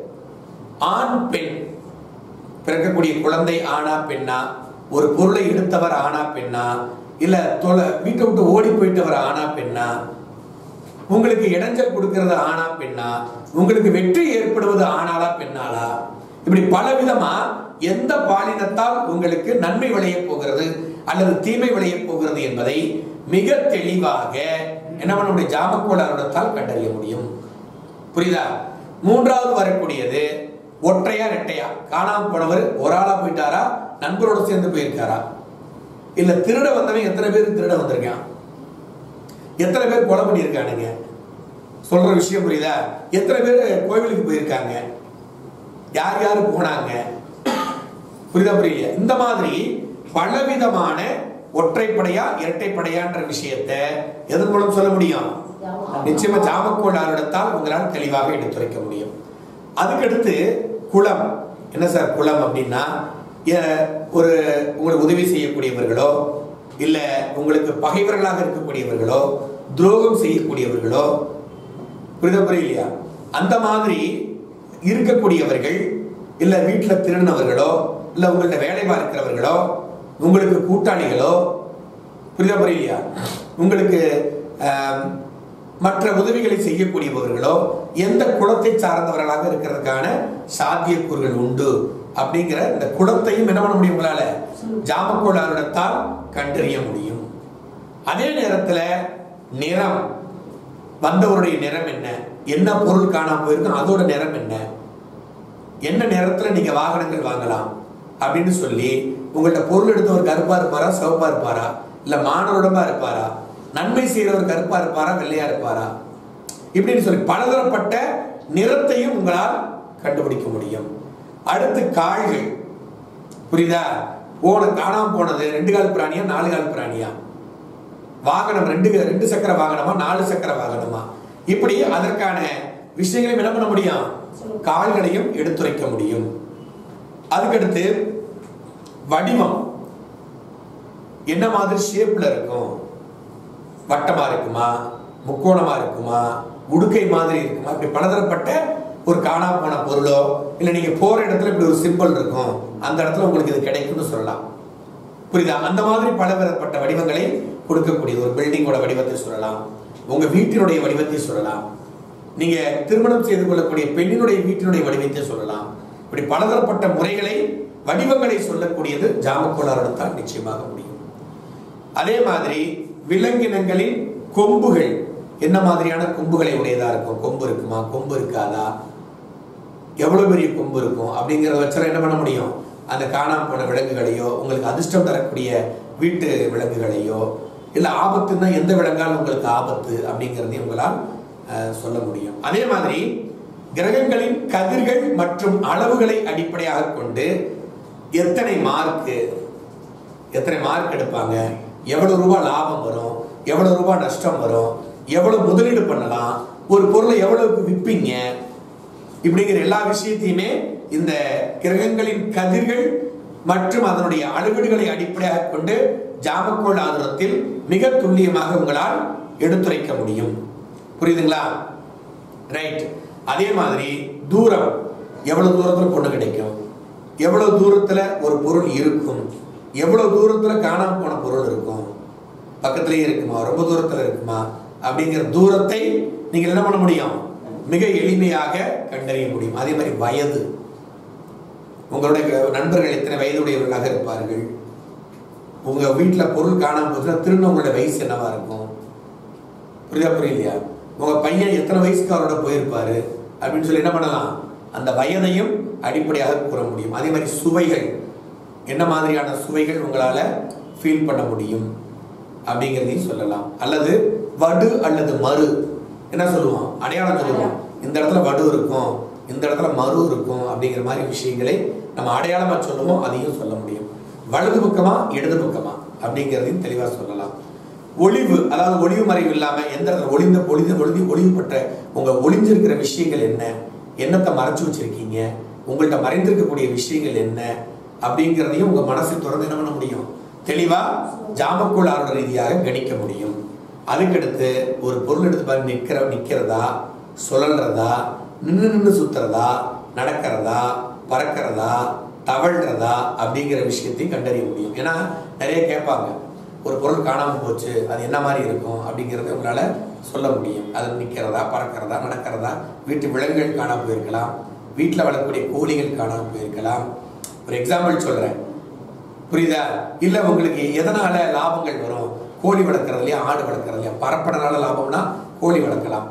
ஆண் பெண் பிறக்கக்கூடிய குழந்தை ஆணா பெண்ணா ஒரு பொருளை எடுத்தவர் ஆணா பெண்ணா இல்ல தொலை வீட்டை விட்டு ஓடி போயிட்டவர் ஆணா பெண்ணா உங்களுக்கு இடைஞ்சல் கொடுக்கிறது ஆணா பெண்ணா உங்களுக்கு வெற்றி ஏற்படுவது ஆணாளா பெண்ணாளா இப்படி பலவிதமா எந்த பாலினத்தால் உங்களுக்கு நன்மை விளைய போகிறது அல்லது தீமை விளைய போகிறது என்பதை மிக தெளிவாக என்ன பண்ண முடியும் ஜாமக்கோளாரோடத்தால் கண்டறிய முடியும் புரியுதா மூன்றாவது வரக்கூடியது ஒற்றையா ரெட்டையா காணாம போனவர் ஒரு ஆளா போயிட்டாரா நண்பரோட சேர்ந்து போயிருக்காரா இல்ல திருட வந்தவன் எத்தனை பேர் திருட வந்திருக்கான் எத்தனை பேர் கொலை பண்ணியிருக்கானுங்க சொல்ற விஷயம் புரியுதா எத்தனை பேர் கோவிலுக்கு போயிருக்காங்க யார் யார் போனாங்க புரியுதா புரியல இந்த மாதிரி பலவிதமான ஒற்றைப்படையா இரட்டைப்படையான்ற விஷயத்தை எதன் மூலம் சொல்ல முடியும் நிச்சயமா ஜாமக்கோளாரிடத்தால் உங்களால் தெளிவாக எடுத்துரைக்க முடியும் அதுக்கடுத்து குலம் என்ன சார் குலம் அப்படின்னா எ- ஒரு உங்களுக்கு உதவி செய்யக்கூடியவர்களோ இல்ல உங்களுக்கு பகைவர்களாக இருக்கக்கூடியவர்களோ துரோகம் செய்யக்கூடியவர்களோ புரியுதா புரியலையா அந்த மாதிரி இருக்கக்கூடியவர்கள் இல்ல வீட்டுல திருடினவர்களோ இல்ல உங்கள்ட்ட வேலை பார்க்கிறவர்களோ உங்களுக்கு கூட்டாளிகளோ புரியுதா புரியலையா உங்களுக்கு ஆம், மற்ற உதவிகளை செய்யக்கூடியவர்களோ எந்த குலத்தை சார்ந்தவர்களாக இருக்கிறதுக்கான சாத்தியக்கூறுகள் உண்டு அப்படிங்கிற இந்த குலத்தையும் என்ன பண்ண முடியும் உங்களால ஜாமக்கோளாரிடத்தால் கண்டறிய முடியும் அதே நேரத்துல நிறம் வந்தவருடைய நிறம் என்ன என்ன பொருள் காணாம போயிருக்கும் அதோட நிறம் என்ன என்ன நேரத்துல நீங்க வாகனங்கள் வாங்கலாம் அப்படின்னு சொல்லி உங்கள்ட்ட பொருள் எடுத்தவர் கருப்பா இருப்பாரா சிவப்பா இருப்பாரா இல்ல மானரோடமா இருப்பாரா நன்மை செய்கிறவர் கருப்பா இருப்பாரா வெள்ளையா இருப்பாரா இப்படின்னு சொல்லி பலதரப்பட்ட நிறத்தையும் உங்களால் கண்டுபிடிக்க முடியும் அடுத்து கால்கள் புரியுதா போன காணாம போனது ரெண்டு கால் பிராணியா நாலு கால் பிராணியா வாகனம் ரெண்டு ரெண்டு சக்கர வாகனமா நாலு சக்கர வாகனமா இப்படி அதற்கான விஷயங்களையும் என்ன பண்ண முடியும் கால்களையும் எடுத்துரைக்க முடியும் அதுக்கடுத்து வடிவம் என்ன மாதிரி ஷேப்ல இருக்கும் வட்டமா இருக்குமா முக்கோணமா இருக்குமா உடுக்கை மாதிரி இருக்குமா இப்படி பலதரப்பட்ட ஒரு காணா போன பொருளோ இல்ல நீங்க போற இடத்துல இப்படி ஒரு சிம்பிள் இருக்கும் அந்த இடத்துல உங்களுக்கு இது கிடைக்கும்னு சொல்லலாம் புரியுதா அந்த மாதிரி பலதரப்பட்ட வடிவங்களை கொடுக்கக்கூடிய ஒரு பில்டிங்கோட வடிவத்தை சொல்லலாம் உங்க வீட்டினுடைய வடிவத்தை சொல்லலாம் நீங்க திருமணம் செய்து கொள்ளக்கூடிய பெண்ணினுடைய வீட்டினுடைய வடிவத்தை சொல்லலாம் இப்படி பலதரப்பட்ட முறைகளை வடிவங்களை சொல்லக்கூடியது ஜாமக்கோளாரோட தான் நிச்சயமாக முடியும் அதே மாதிரி விலங்கினங்களின் கொம்புகள் என்ன மாதிரியான கொம்புகளை உடையதா இருக்கும் கொம்பு இருக்குமா கொம்பு இருக்காதா எவ்வளவு பெரிய கொம்பு இருக்கும் அப்படிங்கிறத வச்சால என்ன பண்ண முடியும் அந்த காணாம போன விலங்குகளையோ உங்களுக்கு அதிர்ஷ்டம் தரக்கூடிய வீட்டு விலங்குகளையோ இல்ல ஆபத்துன்னா எந்த விலங்கால் உங்களுக்கு ஆபத்து அப்படிங்கிறதையும் உங்களால் அஹ், சொல்ல முடியும் அதே மாதிரி கிரகங்களின் கதிர்கள் மற்றும் அளவுகளை அடிப்படையாக கொண்டு எத்தனை மார்க்கு எத்தனை மார்க் எடுப்பாங்க எவ்வளவு ரூபாய் லாபம் வரும் எவ்வளவு ரூபாய் நஷ்டம் வரும் எவ்வளவு முதலீடு பண்ணலாம் ஒரு பொருளை எவ்வளவுக்கு விற்பீங்க இப்படிங்கிற எல்லா விஷயத்தையுமே இந்த கிரகங்களின் கதிர்கள் மற்றும் அதனுடைய அளவீடுகளை அடிப்படையாக கொண்டு ஜாமக்கோள் ஆதாரத்தில் மிக துல்லியமாக உங்களால் எடுத்துரைக்க முடியும் புரியுதுங்களா ரைட் அதே மாதிரி தூரம் எவ்வளவு தூரத்துல பொண்ணு கிடைக்கும் எவ்வளவு தூரத்துல ஒரு பொருள் இருக்கும் எவ்வளவு தூரத்துல காணாம போன பொருள் இருக்கும் பக்கத்திலேயே இருக்குமா ரொம்ப தூரத்துல இருக்குமா அப்படிங்கிற தூரத்தை நீங்க என்ன பண்ண முடியும் மிக எளிமையாக கண்டறிய முடியும் அதே மாதிரி வயது உங்களுடைய நண்பர்கள் எத்தனை வயதுடையவர்களாக இருப்பார்கள் உங்க வீட்டுல பொருள் காணாம போச்சுன்னா திரும்ப உங்களுடைய வயசு என்னவா இருக்கும் புரியுதா புரியலையா உங்க பையன் எத்தனை வயசுக்காரோட போயிருப்பாரு அப்படின்னு சொல்லி என்ன பண்ணலாம் அந்த வயதையும் அடிப்படையாக கூற முடியும் அதே மாதிரி சுவைகள் என்ன மாதிரியான சுவைகள் உங்களால ஃபீல் பண்ண முடியும் அப்படிங்கிறதையும் சொல்லலாம் அல்லது வடு அல்லது மறு என்ன சொல்லுவோம் அடையாளம் சொல்லுவோம் இந்த இடத்துல வடு இருக்கும் இந்த இடத்துல மறு இருக்கும் அப்படிங்கிற மாதிரி விஷயங்களை நம்ம அடையாளமா சொல்லுவோம் அதையும் சொல்ல முடியும் வலது பக்கமா இடது பக்கமா அப்படிங்கிறதையும் தெளிவா சொல்லலாம் ஒளிவு அதாவது ஒளிவு மறைவு இல்லாம எந்த இடத்துல ஒளிந்த ஒளிந்த ஒளிந்து ஒளிவுபட்ட உங்க ஒளிஞ்சிருக்கிற விஷயங்கள் என்ன என்னத்தை மறைச்சு வச்சிருக்கீங்க உங்கள்ட்ட மறைந்திருக்கக்கூடிய விஷயங்கள் என்ன அப்படிங்கிறதையும் உங்க மனசை திறந்து என்ன பண்ண முடியும் தெளிவா ஜாமக்குள் ஆர்டர் ரீதியாக கணிக்க முடியும் அதுக்கடுத்து ஒரு பொருள் எடுத்து பாருங்க நிக்கிற நிக்கிறதா சுழல்றதா நின்று நின்று சுத்துறதா நடக்கிறதா பறக்கிறதா தவழ்றதா அப்படிங்கிற விஷயத்தையும் கண்டறிய முடியும் ஏன்னா நிறைய கேட்பாங்க ஒரு பொருள் காணாம போச்சு அது என்ன மாதிரி இருக்கும் அப்படிங்கறத உங்களால சொல்ல முடியும் அது நிக்கிறதா பறக்கிறதா நடக்கிறதா வீட்டு விலங்குகள் காணாம போயிருக்கலாம் வீட்டில் வளரக்கூடிய கோழிகள் காணாம போயிருக்கலாம் ஒரு எக்ஸாம்பிள் சொல்றேன் புரியுதா இல்ல உங்களுக்கு எதனால லாபங்கள் வரும் கோழி வளர்க்கறதுலயா ஆடு வளர்க்கறதுலயா பரப்படனால லாபம்னா கோழி வளர்க்கலாம்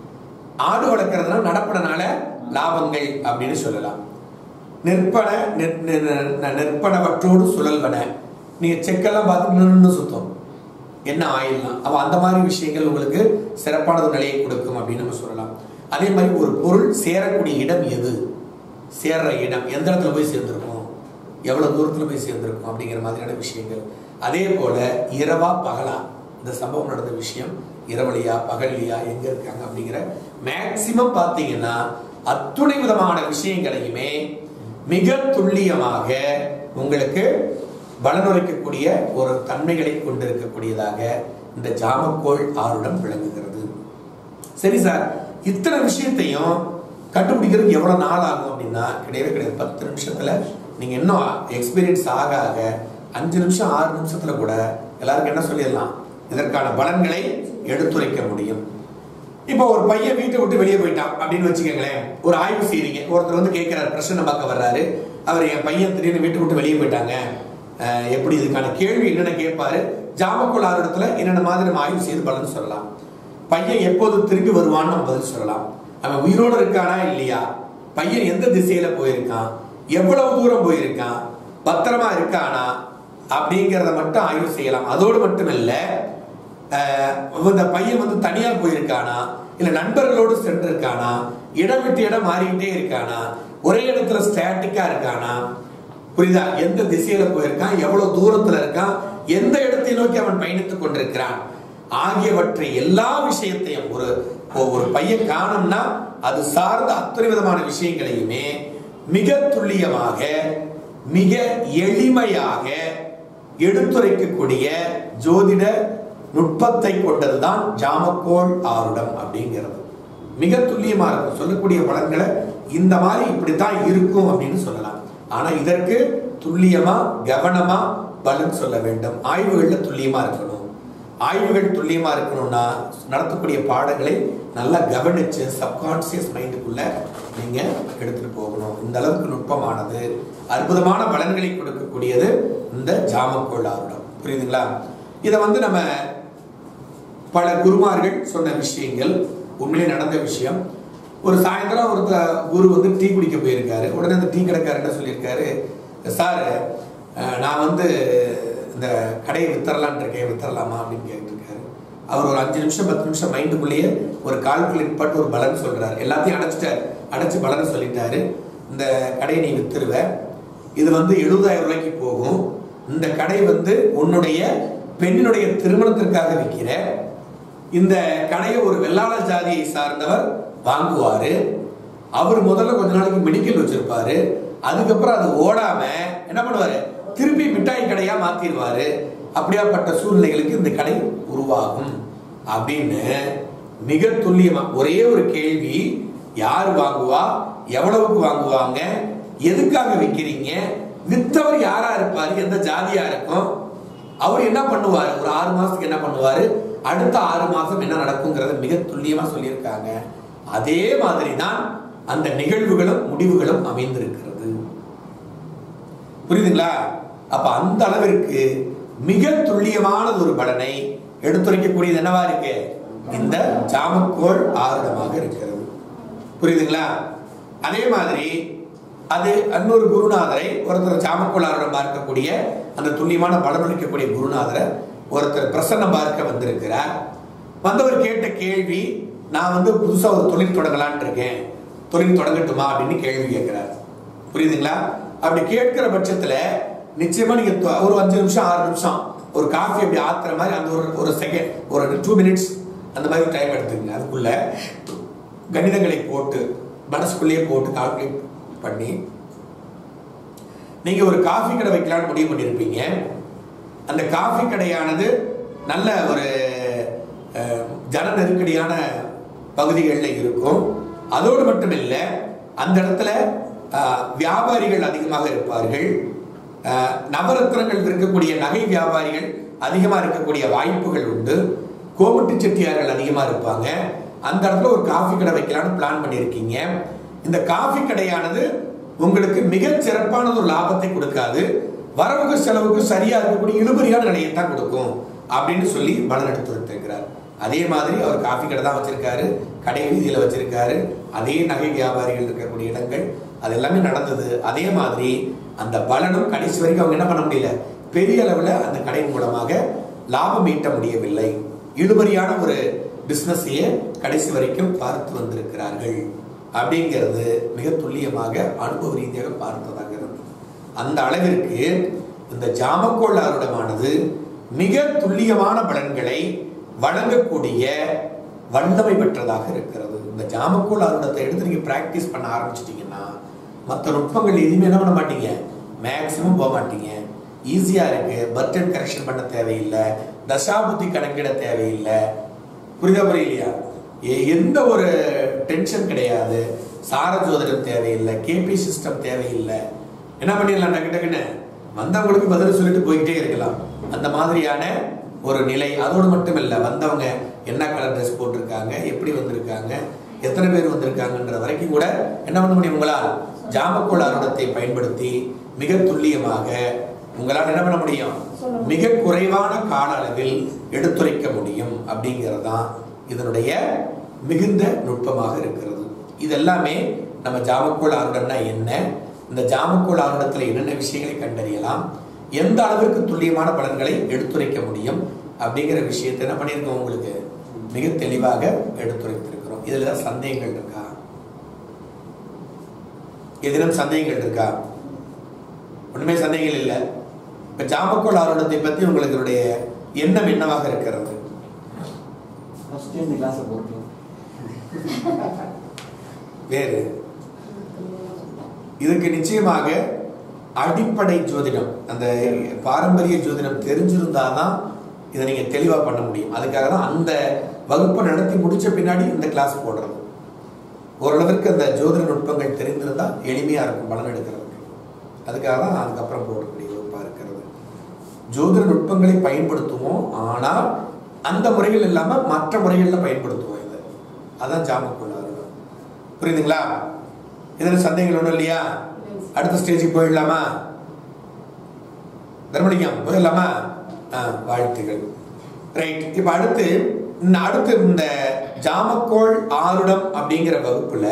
ஆடு வளர்க்கறதுனால நடப்படனால லாபங்கள் அப்படின்னு சொல்லலாம் நிற்பன நிற்- நி- நி- நிற்பனவற்றோடு சுழல்வன நீங்க செக்கெல்லாம் பார்த்து நின்று சுத்தம் என்ன ஆயிடலாம் அவ அந்த மாதிரி விஷயங்கள் உங்களுக்கு சிறப்பான ஒரு நிலையை கொடுக்கும் அப்படின்னு நம்ம சொல்லலாம் அதே மாதிரி ஒரு பொருள் சேரக்கூடிய இடம் எது சேர்ற இடம் எந்த இடத்துல போய் சேர்ந்திருக்கும் எவ்வளவு தூரத்துல போய் சேர்ந்திருக்கும் அப்படிங்கிற மாதிரியான விஷயங்கள் அதே போல இரவா பகலா இந்த சம்பவம் நடந்த விஷயம் இரவலியா பகலியா எங்க இருக்காங்க அப்படிங்கிற மேக்சிமம் பார்த்தீங்கன்னா அத்துணை விதமான விஷயங்களையுமே மிக துல்லியமாக உங்களுக்கு பலனுரைக்கக்கூடிய ஒரு தன்மைகளை கொண்டிருக்கக்கூடியதாக இந்த ஜாமக்கோள் ஆருடம் விளங்குகிறது சரி சார் இத்தனை விஷயத்தையும் கண்டுபிடிக்கிறதுக்கு எவ்வளவு நாள் ஆகும் அப்படின்னா கிடையவே கிடையாது பத்து நிமிஷத்துல நீங்க இன்னும் எக்ஸ்பீரியன்ஸ் ஆக ஆக அஞ்சு நிமிஷம் ஆறு நிமிஷத்துல கூட எல்லாருக்கும் என்ன சொல்லிடலாம் இதற்கான பலன்களை எடுத்துரைக்க முடியும் இப்போ ஒரு பையன் வீட்டை விட்டு வெளியே போயிட்டான் அப்படின்னு வச்சுக்கோங்களேன் ஒரு ஆய்வு செய்றீங்க ஒருத்தர் வந்து கேட்கிறாரு பிரச்சனை பார்க்க வர்றாரு அவர் என் பையன் திடீர்னு வீட்டை விட்டு வெளியே போயிட்டாங்க அஹ் எப்படி இதுக்கான கேள்வி என்னென்ன கேட்பாரு ஜாமக்குள் ஆறுடத்துல என்னென்ன மாதிரி நம்ம ஆய்வு செய்து பலன் சொல்லலாம் பையன் எப்போது திரும்பி வருவான்னு நம்ம பதில் சொல்லலாம் அவன் உயிரோடு இருக்கானா இல்லையா பையன் எந்த திசையில போயிருக்கான் எவ்வளவு தூரம் போயிருக்கான் பத்திரமா இருக்கானா அப்படிங்கிறத மட்டும் ஆய்வு செய்யலாம் அதோடு மட்டும் இல்ல அஹ், இந்த பையன் வந்து தனியா போயிருக்கானா இல்ல நண்பர்களோடு சென்றிருக்கானா இடம் விட்டு இடம் மாறிக்கிட்டே இருக்கானா ஒரே இடத்துல ஸ்டாட்டிக்கா இருக்கானா புரியுதா எந்த திசையில போயிருக்கான் எவ்வளவு தூரத்துல இருக்கான் எந்த இடத்தை நோக்கி அவன் பயணித்துக் கொண்டிருக்கிறான் ஆகியவற்றை எல்லா விஷயத்தையும் ஒரு ஒரு பையன் காணும்னா அது சார்ந்த அத்தனை விதமான விஷயங்களையுமே மிக துல்லியமாக மிக எளிமையாக எடுத்துரைக்கக்கூடிய ஜோதிட நுட்பத்தை கொண்டதுதான் ஜாமக்கோள் ஆருடம் அப்படிங்கிறது மிக துல்லியமா இருக்கும் சொல்லக்கூடிய பலன்களை இந்த மாதிரி இப்படித்தான் இருக்கும் அப்படின்னு சொல்லலாம் ஆனா இதற்கு துல்லியமா கவனமா பலன் சொல்ல வேண்டும் ஆய்வுகள்ல துல்லியமா இருக்கணும் ஆய்வுகள் துல்லியமா இருக்கணும்னா நடத்தக்கூடிய பாடங்களை நல்லா கவனிச்சு சப்கான்சியஸ் மைண்டுக்குள்ள நீங்க எடுத்துட்டு போகணும் இந்த அளவுக்கு நுட்பமானது அற்புதமான பலன்களை கொடுக்கக்கூடியது இந்த ஜாமக்கோள் ஆருடம் புரியுதுங்களா இதை வந்து நம்ம பல குருமார்கள் சொன்ன விஷயங்கள் உண்மையிலே நடந்த விஷயம் ஒரு சாயந்தரம் ஒருத்த குரு வந்து டீ குடிக்க போயிருக்காரு உடனே அந்த டீ கடைக்காரர் என்ன சொல்லியிருக்காரு சார் அஹ், நான் வந்து இந்த கடையை வித்தரலான் இருக்கேன் வித்தரலாமா அப்படின்னு கேட்டிருக்காரு அவர் ஒரு அஞ்சு நிமிஷம் பத்து நிமிஷம் மைண்டுக்குள்ளேயே ஒரு கால்குலேட் பண்ணி ஒரு பலன் சொல்றாரு எல்லாத்தையும் அடைச்சிட்டார் அடைச்சு பலன் சொல்லிட்டாரு இந்த கடையை நீ வித்துருவ இது வந்து எழுபதாயிரம் ரூபாய்க்கு போகும் இந்த கடை வந்து உன்னுடைய பெண்ணினுடைய திருமணத்திற்காக விற்கிற இந்த கடையை ஒரு வெள்ளாள ஜாதியை சார்ந்தவர் வாங்குவாரு அவர் முதல்ல கொஞ்ச நாளைக்கு மெடிக்கல் வச்சிருப்பாரு அதுக்கப்புறம் அது ஓடாம என்ன பண்ணுவாரு திருப்பி மிட்டாய் கடையா மாத்திடுவாரு அப்படியாப்பட்ட சூழ்நிலைகளுக்கு இந்த கடை உருவாகும் அப்படின்னு மிக துல்லியமா ஒரே ஒரு கேள்வி யார் வாங்குவா எவ்வளவுக்கு வாங்குவாங்க எதுக்காக விற்கிறீங்க வித்தவர் யாரா இருப்பாரு எந்த ஜாதியா இருக்கும் அவர் என்ன பண்ணுவார் ஒரு ஆறு மாசத்துக்கு என்ன பண்ணுவாரு அடுத்த ஆறு மாசம் என்ன நடக்குங்கிறத மிக துல்லியமா சொல்லியிருக்காங்க அதே மாதிரி தான் அந்த நிகழ்வுகளும் முடிவுகளும் அமைந்திருக்கிறது புரியுதுங்களா அப்ப அந்த அளவிற்கு மிக துல்லியமானது ஒரு பலனை எடுத்துரைக்கக்கூடியது என்னவா இருக்கு இந்த ஜாமக்கோள் ஆருடமாக இருக்கிறது புரியுதுங்களா அதே மாதிரி அது இன்னொரு குருநாதரை ஒருத்தர் ஜாமக்கோள் ஆருடம் பார்க்கக்கூடிய அந்த துல்லியமான பலனளிக்கக்கூடிய குருநாதரை ஒருத்தர் பிரசன்னம் பார்க்க வந்திருக்கிறார் வந்தவர் கேட்ட கேள்வி நான் வந்து புதுசா ஒரு தொழில் தொடங்கலான் இருக்கேன் தொழில் தொடங்கட்டுமா அப்படின்னு கேள்வி கேட்கிறார் புரியுதுங்களா அப்படி கேட்கிற பட்சத்துல நிச்சயமா நீங்க தொ- ஒரு அஞ்சு நிமிஷம் ஆறு நிமிஷம் ஒரு காஃபி அப்படி ஆத்துற மாதிரி அந்த ஒரு ஒரு செகண்ட் ஒரு டூ மினிட்ஸ் அந்த மாதிரி டைம் எடுத்துக்கங்க அதுக்குள்ள கணிதங்களை போட்டு மனசுக்குள்ளேயே போட்டு கால்குலேட் பண்ணி நீங்க ஒரு காஃபி கடை வைக்கலாம்னு முடிவு பண்ணியிருப்பீங்க அந்த காஃபி கடையானது நல்ல ஒரு அஹ், ஜன நெருக்கடியான பகுதிகளில் இருக்கும் அதோடு மட்டும் இல்லை அந்த இடத்துல அஹ், வியாபாரிகள் அதிகமாக இருப்பார்கள் அஹ், நவரத்னங்கள் இருக்கக்கூடிய நகை வியாபாரிகள் அதிகமாக இருக்கக்கூடிய வாய்ப்புகள் உண்டு கோமட்டு செட்டியார்கள் அதிகமாக இருப்பாங்க அந்த இடத்துல ஒரு காஃபி கடை வைக்கலாம்னு பிளான் பண்ணியிருக்கீங்க இந்த காஃபி கடையானது உங்களுக்கு மிகச் சிறப்பான ஒரு லாபத்தை கொடுக்காது வரவுக்கு செலவுக்கு சரியா இருக்கக்கூடிய இழுபறியான நிலையை தான் கொடுக்கும் அப்படின்னு சொல்லி பலன் எடுத்துரைத்திருக்கிறார் அதே மாதிரி அவர் காஃபி கடை தான் வச்சிருக்காரு கடை வீதியில வச்சிருக்காரு அதே நகை வியாபாரிகள் இருக்கக்கூடிய இடங்கள் அது எல்லாமே நடந்தது அதே மாதிரி அந்த பலனும் கடைசி வரைக்கும் அவங்க என்ன பண்ண முடியல பெரிய அளவுல அந்த கடை மூலமாக லாபம் ஈட்ட முடியவில்லை இழுபறியான ஒரு பிசினஸையே கடைசி வரைக்கும் பார்த்து வந்திருக்கிறார்கள் அப்படிங்கிறது மிக துல்லியமாக அனுபவ ரீதியாக பார்த்ததாக இருந்தது அந்த அளவிற்கு இந்த ஜாமக்கோள் ஆருடமானது மிக துல்லியமான பலன்களை வழங்கக்கூடிய வல்லமை பெற்றதாக இருக்கிறது இந்த ஜாமக்கோள் ஆருடத்தை எடுத்து நீங்க பிராக்டிஸ் பண்ண ஆரம்பிச்சிட்டீங்கன்னா மற்ற நுட்பங்கள் எதுவுமே என்ன பண்ண மாட்டீங்க மேக்சிமம் போக மாட்டீங்க ஈஸியா இருக்கு பர்டன் கரெக்ஷன் பண்ண தேவையில்லை தசாபுத்தி கணக்கிட தேவையில்லை புரியுதா புரியலையா எ- எந்த ஒரு டென்ஷன் கிடையாது சார ஜோதிடம் தேவையில்லை கேபி சிஸ்டம் தேவையில்லை என்ன பண்ணிடலாம் டக்கு டக்குன்னு வந்தவங்களுக்கு பதில் சொல்லிட்டு போய்கிட்டே இருக்கலாம் அந்த மாதிரியான ஒரு நிலை அதோடு மட்டும் இல்லை வந்தவங்க என்ன கலர் ட்ரெஸ் போட்டிருக்காங்க எப்படி வந்திருக்காங்க எத்தனை பேர் வந்திருக்காங்கன்ற வரைக்கும் கூட என்ன பண்ண முடியும் உங்களால் ஜாமக்கோள் அருடத்தை பயன்படுத்தி மிக துல்லியமாக உங்களால் என்ன பண்ண முடியும் மிக குறைவான கால அளவில் எடுத்துரைக்க முடியும் அப்படிங்கிறது தான் இதனுடைய மிகுந்த நுட்பமாக இருக்கிறது இதெல்லாமே நம்ம ஜாமக்கோள் ஆருடம்னா என்ன இந்த ஜாமக்கோள் ஆருடத்தில் என்னென்ன விஷயங்களை கண்டறியலாம் எந்த அளவிற்கு துல்லியமான பலன்களை எடுத்துரைக்க முடியும் அப்படிங்கிற விஷயத்தை என்ன பண்ணியிருக்கோம் உங்களுக்கு மிக தெளிவாக எடுத்துரைத்திருக்கிறோம் இதுல ஏதாவது சந்தேகங்கள் இருக்கா எதிலும் சந்தேகங்கள் இருக்கா ஒண்ணுமே சந்தேகங்கள் இல்லை இப்ப ஜாமக்கோள் ஆரோடத்தை பத்தி உங்களுடைய எண்ணம் என்னவாக இருக்கிறது ஃபர்ஸ்ட் இந்த கிளாஸை போட்டு வேறு இதுக்கு நிச்சயமாக அடிப்படை ஜோதிடம் அந்த பாரம்பரிய ஜோதிடம் தெரிஞ்சிருந்தாதான் இதை நீங்க தெளிவா பண்ண முடியும் அதுக்காக தான் அந்த வகுப்பை நடத்தி முடிச்ச பின்னாடி இந்த கிளாஸ் போடுறது ஓரளவுக்கு அந்த ஜோதிட நுட்பங்கள் தெரிந்திருந்தா எளிமையா இருக்கும் பலன் எடுக்கிறதுக்கு அதுக்காக தான் அதுக்கப்புறம் போடக்கூடிய வகுப்பா இருக்கிறது ஜோதிட நுட்பங்களை பயன்படுத்துவோம் ஆனால் அந்த முறைகள் இல்லாம மற்ற முறைகள்ல பயன்படுத்துவோம் இதை அதான் ஜாமக்குள்ள அருள் புரியுதுங்களா இதுல சந்தேகங்கள் ஒண்ணும் இல்லையா அடுத்த ஸ்டேஜுக்கு போயிடலாமா தர்மலிங்கம் போயிடலாமா ஆ, வாழ்த்துகள் ரைட் இப்ப அடுத்து இந்த அடுத்து இந்த ஜாமக்கோள் ஆருடம் அப்படிங்கிற வகுப்புல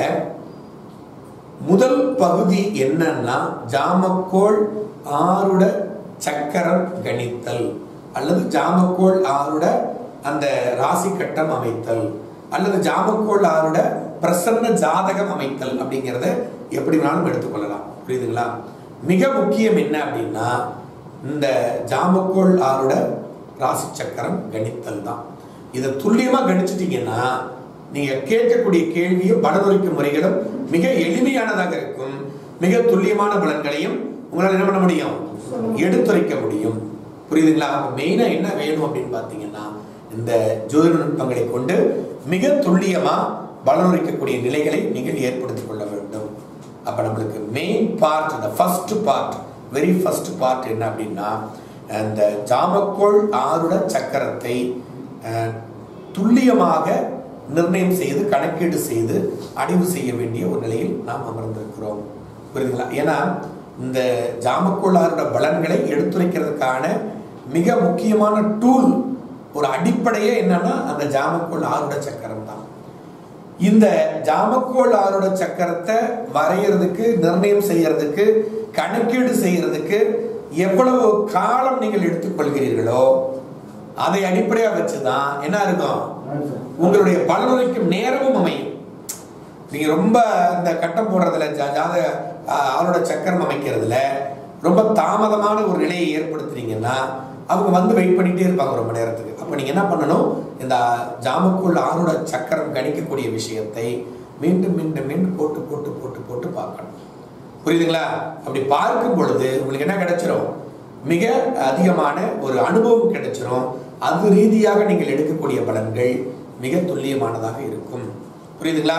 முதல் பகுதி என்னன்னா ஜாமக்கோள் ஆருட சக்கரம் கணித்தல் அல்லது ஜாமக்கோள் ஆருட அந்த ராசி கட்டம் அமைத்தல் அல்லது ஜாமக்கோள் ஆருட பிரசன்ன ஜாதகம் அமைத்தல் அப்படிங்கிறத எப்படி வேணாலும் எடுத்துக்கொள்ளலாம் புரியுதுங்களா மிக முக்கியம் என்ன அப்படின்னா இந்த ஜாமக்கோள் ஆருட ராசி சக்கரம் கணித்தல் தான் இதை துல்லியமா கணிச்சிட்டீங்கன்னா நீங்க கேட்கக்கூடிய கேள்வியும் பலனுரைக்கும் முறைகளும் மிக எளிமையானதாக இருக்கும் மிக துல்லியமான பலன்களையும் உங்களால் என்ன பண்ண முடியும் எடுத்துரைக்க முடியும் புரியுதுங்களா மெயினா என்ன வேணும் அப்படின்னு பார்த்தீங்கன்னா இந்த ஜோதிட நுட்பங்களை கொண்டு மிக துல்லியமா பலனுரைக்கக்கூடிய நிலைகளை நீங்கள் ஏற்படுத்திக் கொள்ள வேண்டும் அப்ப நம்மளுக்கு மெயின் பார்ட் இந்த first part very first part என்ன அப்படின்னா அந்த ஜாமக்கோள் ஆருட சக்கரத்தை அஹ், துல்லியமாக நிர்ணயம் செய்து கணக்கீடு செய்து அடைவு செய்ய வேண்டிய ஒரு நிலையில் நாம் அமர்ந்திருக்கிறோம் புரியுதுங்களா ஏன்னா இந்த ஜாமக்கோளாரோட பலன்களை எடுத்துரைக்கிறதுக்கான மிக முக்கியமான டூல் ஒரு அடிப்படையே என்னன்னா அந்த ஜாமக்கோள் ஆருட சக்கரம் தான் இந்த ஜாமக்கோள் ஆரோட சக்கரத்தை வரைகிறதுக்கு நிர்ணயம் செய்யறதுக்கு கணக்கீடு செய்யறதுக்கு எவ்வளவு காலம் நீங்கள் எடுத்துக்கொள்கிறீர்களோ அதை அடிப்படையா வச்சுதான் என்ன இருக்கும் உங்களுடைய பலனுரைக்கும் நேரமும் அமையும் நீங்க ரொம்ப இந்த கட்டம் போடுறதுல ஜா- ஜாத ஆ- ஆளோட சக்கரம் அமைக்கிறதுல ரொம்ப தாமதமான ஒரு நிலையை ஏற்படுத்துனீங்கன்னா அவங்க வந்து வெயிட் பண்ணிட்டே இருப்பாங்க ரொம்ப நேரத்துக்கு அப்ப நீங்க என்ன பண்ணணும் இந்த ஜாமுக்குள் ஆளோட சக்கரம் கணிக்கக்கூடிய விஷயத்தை மீண்டும் மீண்டும் மீண்டும் போட்டு போட்டு போட்டு போட்டு பார்க்கணும் புரியுதுங்களா அப்படி பார்க்கும் பொழுது உங்களுக்கு என்ன கிடைச்சிரும் மிக அதிகமான ஒரு அனுபவம் கிடைச்சிரும் அது ரீதியாக நீங்கள் எடுக்கக்கூடிய பலன்கள் மிக துல்லியமானதாக இருக்கும் புரியுதுங்களா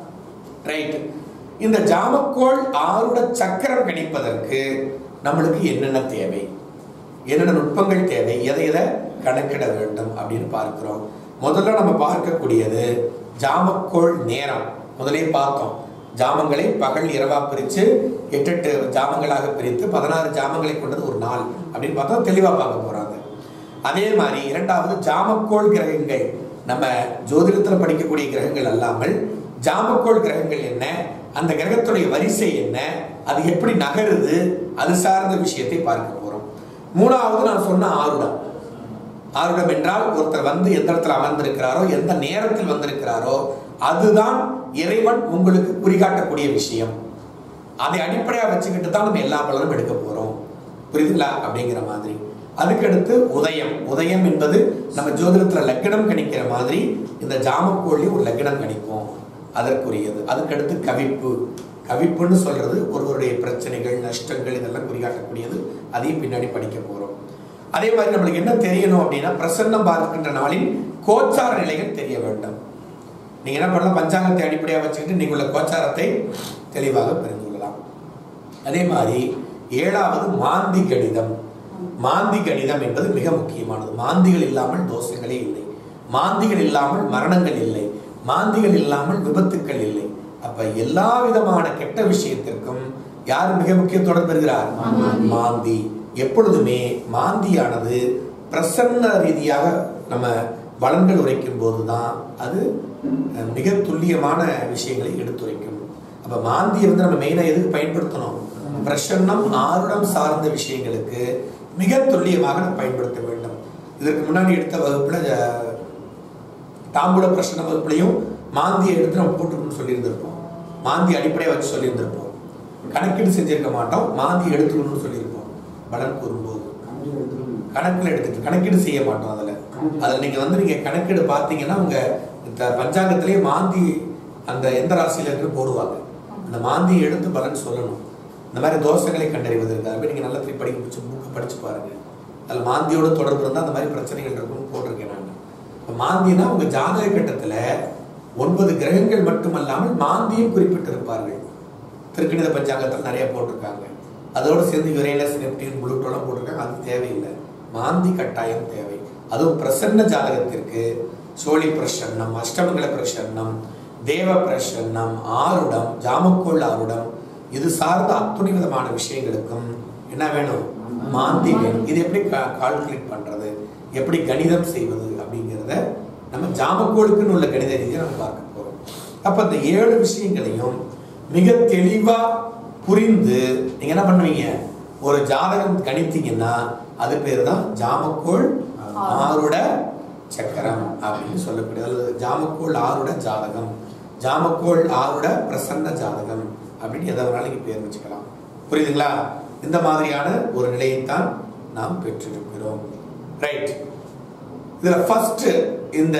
ரைட் இந்த ஜாமக்கோள் ஆருட சக்கரம் கணிப்பதற்கு நம்மளுக்கு என்னென்ன தேவை என்னென்ன நுட்பங்கள் தேவை எதை எதை கணக்கிட வேண்டும் அப்படின்னு பார்க்கிறோம் முதல்ல நம்ம பார்க்கக்கூடியது ஜாமக்கோள் நேரம் முதலே பார்த்தோம் ஜாமங்களை பகல் இரவா பிரித்து எட்டு எட்டு ஜாமங்களாக பிரித்து பதினாறு ஜாமங்களை கொண்டது ஒரு நாள் அப்படின்னு பார்த்தா தெளிவா பார்க்க போறாங்க அதே மாதிரி இரண்டாவது ஜாமக்கோள் கிரகங்கள் நம்ம ஜோதிடத்துல படிக்கக்கூடிய கிரகங்கள் அல்லாமல் ஜாமக்கோள் கிரகங்கள் என்ன அந்த கிரகத்துடைய வரிசை என்ன அது எப்படி நகருது அது சார்ந்த விஷயத்தை பார்க்க போறோம் மூணாவது நான் சொன்ன ஆருடம் ஆருடம் என்றால் ஒருத்தர் வந்து எந்த இடத்துல அமர்ந்திருக்கிறாரோ எந்த நேரத்தில் வந்திருக்கிறாரோ அதுதான் இறைவன் உங்களுக்கு குறிகாட்டக்கூடிய விஷயம் அதை அடிப்படையாக வச்சுக்கிட்டு தான் நம்ம எல்லா பலனும் எடுக்க போறோம் புரியுதுங்களா அப்படிங்கிற மாதிரி அதுக்கடுத்து உதயம் உதயம் என்பது நம்ம ஜோதிடத்துல லக்னம் கணிக்கிற மாதிரி இந்த ஜாமக்கோழி ஒரு லக்னம் கணிப்போம் அதற்குரியது அதுக்கடுத்து கவிப்பு கவிப்புன்னு சொல்றது ஒருவருடைய பிரச்சனைகள் நஷ்டங்கள் இதெல்லாம் குறிகாட்டக்கூடியது அதையும் பின்னாடி படிக்க போறோம் அதே மாதிரி நம்மளுக்கு என்ன தெரியணும் அப்படின்னா பிரசன்னம் பார்க்கின்ற நாளின் கோச்சார நிலைகள் தெரிய வேண்டும் நீங்க என்ன பண்ணலாம் பஞ்சாங்கத்தை அடிப்படையாக வச்சுக்கிட்டு நீங்க உள்ள கோச்சாரத்தை தெளிவாக தெரிந்து கொள்ளலாம் அதே மாதிரி ஏழாவது மாந்தி கணிதம் மாந்தி கணிதம் என்பது மிக முக்கியமானது மாந்திகள் இல்லாமல் தோஷங்களே இல்லை மாந்திகள் இல்லாமல் மரணங்கள் இல்லை மாந்திகள் இல்லாமல் விபத்துக்கள் இல்லை அப்ப எல்லா விதமான கெட்ட விஷயத்திற்கும் யார் மிக முக்கிய தொடர்பு பெறுகிறார் மாந்தி. மாந்தி எப்பொழுதுமே மாந்தியானது பிரசன்ன ரீதியாக நம்ம பலன்கள் உரைக்கும் போதுதான் அது அஹ், மிக துல்லியமான விஷயங்களை எடுத்துரைக்கும் அப்ப மாந்தியை வந்து நம்ம மெயினா எதுக்கு பயன்படுத்தணும் பிரசன்னம் ஆருடம் சார்ந்த விஷயங்களுக்கு மிக துல்லியமாக நம்ம பயன்படுத்த வேண்டும் இதற்கு முன்னாடி எடுத்த வகுப்புல அஹ், தாம்பூல பிரச்சனை வகுப்புலையும் மாந்தியை எடுத்து நம்ம போட்டுக்கணும்னு சொல்லியிருந்திருப்போம் மாந்தி அடிப்படையை வச்சு சொல்லியிருந்திருப்போம் கணக்கீடு செஞ்சிருக்க மாட்டோம் மாந்தி எடுத்துக்கணும்னு சொல்லியிருப்போம் பலன் கூறும்போது கணக்கில் எடுத்துக்கணும் கணக்குல எடுத்துட்டு கணக்கீடு செய்ய மாட்டோம் அதுல அதுல நீங்க வந்து நீங்க கணக்கீடு பார்த்தீங்கன்னா உங்க இந்த பஞ்சாங்கத்திலேயே மாந்தி அந்த எந்த ராசியில இருக்கு போடுவாங்க அந்த மாந்தியை எடுத்து பலன் சொல்லணும் இந்த மாதிரி தோஷங்களை கண்டறிவதற்கு அதை போய் நீங்க நல்லா திருப்பி படிக்க பிடிச்சி புக்கு படிச்சு பாருங்க அதுல மாந்தியோட தொடர்பு இருந்தால் அந்த மாதிரி பிரச்சனைகள் இருக்கும்னு போட்டிருக்கேன் நான் இப்போ மாந்தினா உங்க ஜாதக கட்டத்துல ஒன்பது கிரகங்கள் மட்டுமல்லாமல் மாந்தியும் குறிப்பிட்டிருப்பார்கள் திருக்கணித பஞ்சாங்கத்தில் நிறைய போட்டிருக்காங்க அதோடு சேர்ந்து யுரேனஸ் நெப்டின் புளூட்டோலாம் போட்டிருக்காங்க அது தேவையில்லை மாந்தி கட்டாயம் தேவை அதுவும் பிரசன்ன ஜாதகத்திற்கு சோழி பிரசன்னம் அஷ்டமங்கல பிரசன்னம் தேவ பிரசன்னம் ஆருடம் ஜாமக்கோள் ஆருடம் இது சார்ந்த அத்துணை விதமான விஷயங்களுக்கும் என்ன வேணும் மாந்தி வேணும் இது எப்படி கால்குலேட் பண்றது எப்படி கணிதம் செய்வது அப்படிங்கிறத நம்ம ஜாமக்கோளுக்குன்னு உள்ள கணித ரீதியை நம்ம பார்க்க போறோம் அப்ப இந்த ஏழு விஷயங்களையும் மிக தெளிவா புரிந்து நீங்க என்ன பண்ணுவீங்க ஒரு ஜாதகம் கணித்தீங்கன்னா அது பேர் தான் ஜாமக்கோள் ஆருட சக்கரம் அப்படின்னு சொல்லக்கூடியது அல்லது ஜாமக்கோள் ஆருட ஜாதகம் ஜாமக்கோள் ஆருட பிரசன்ன ஜாதகம் அப்படின்னு எதை வேணாலும் நீங்க பேர் வச்சுக்கலாம் புரியுதுங்களா இந்த மாதிரியான ஒரு நிலையைத்தான் நாம் பெற்றிருக்கிறோம் ரைட் இதுல ஃபர்ஸ்ட் இந்த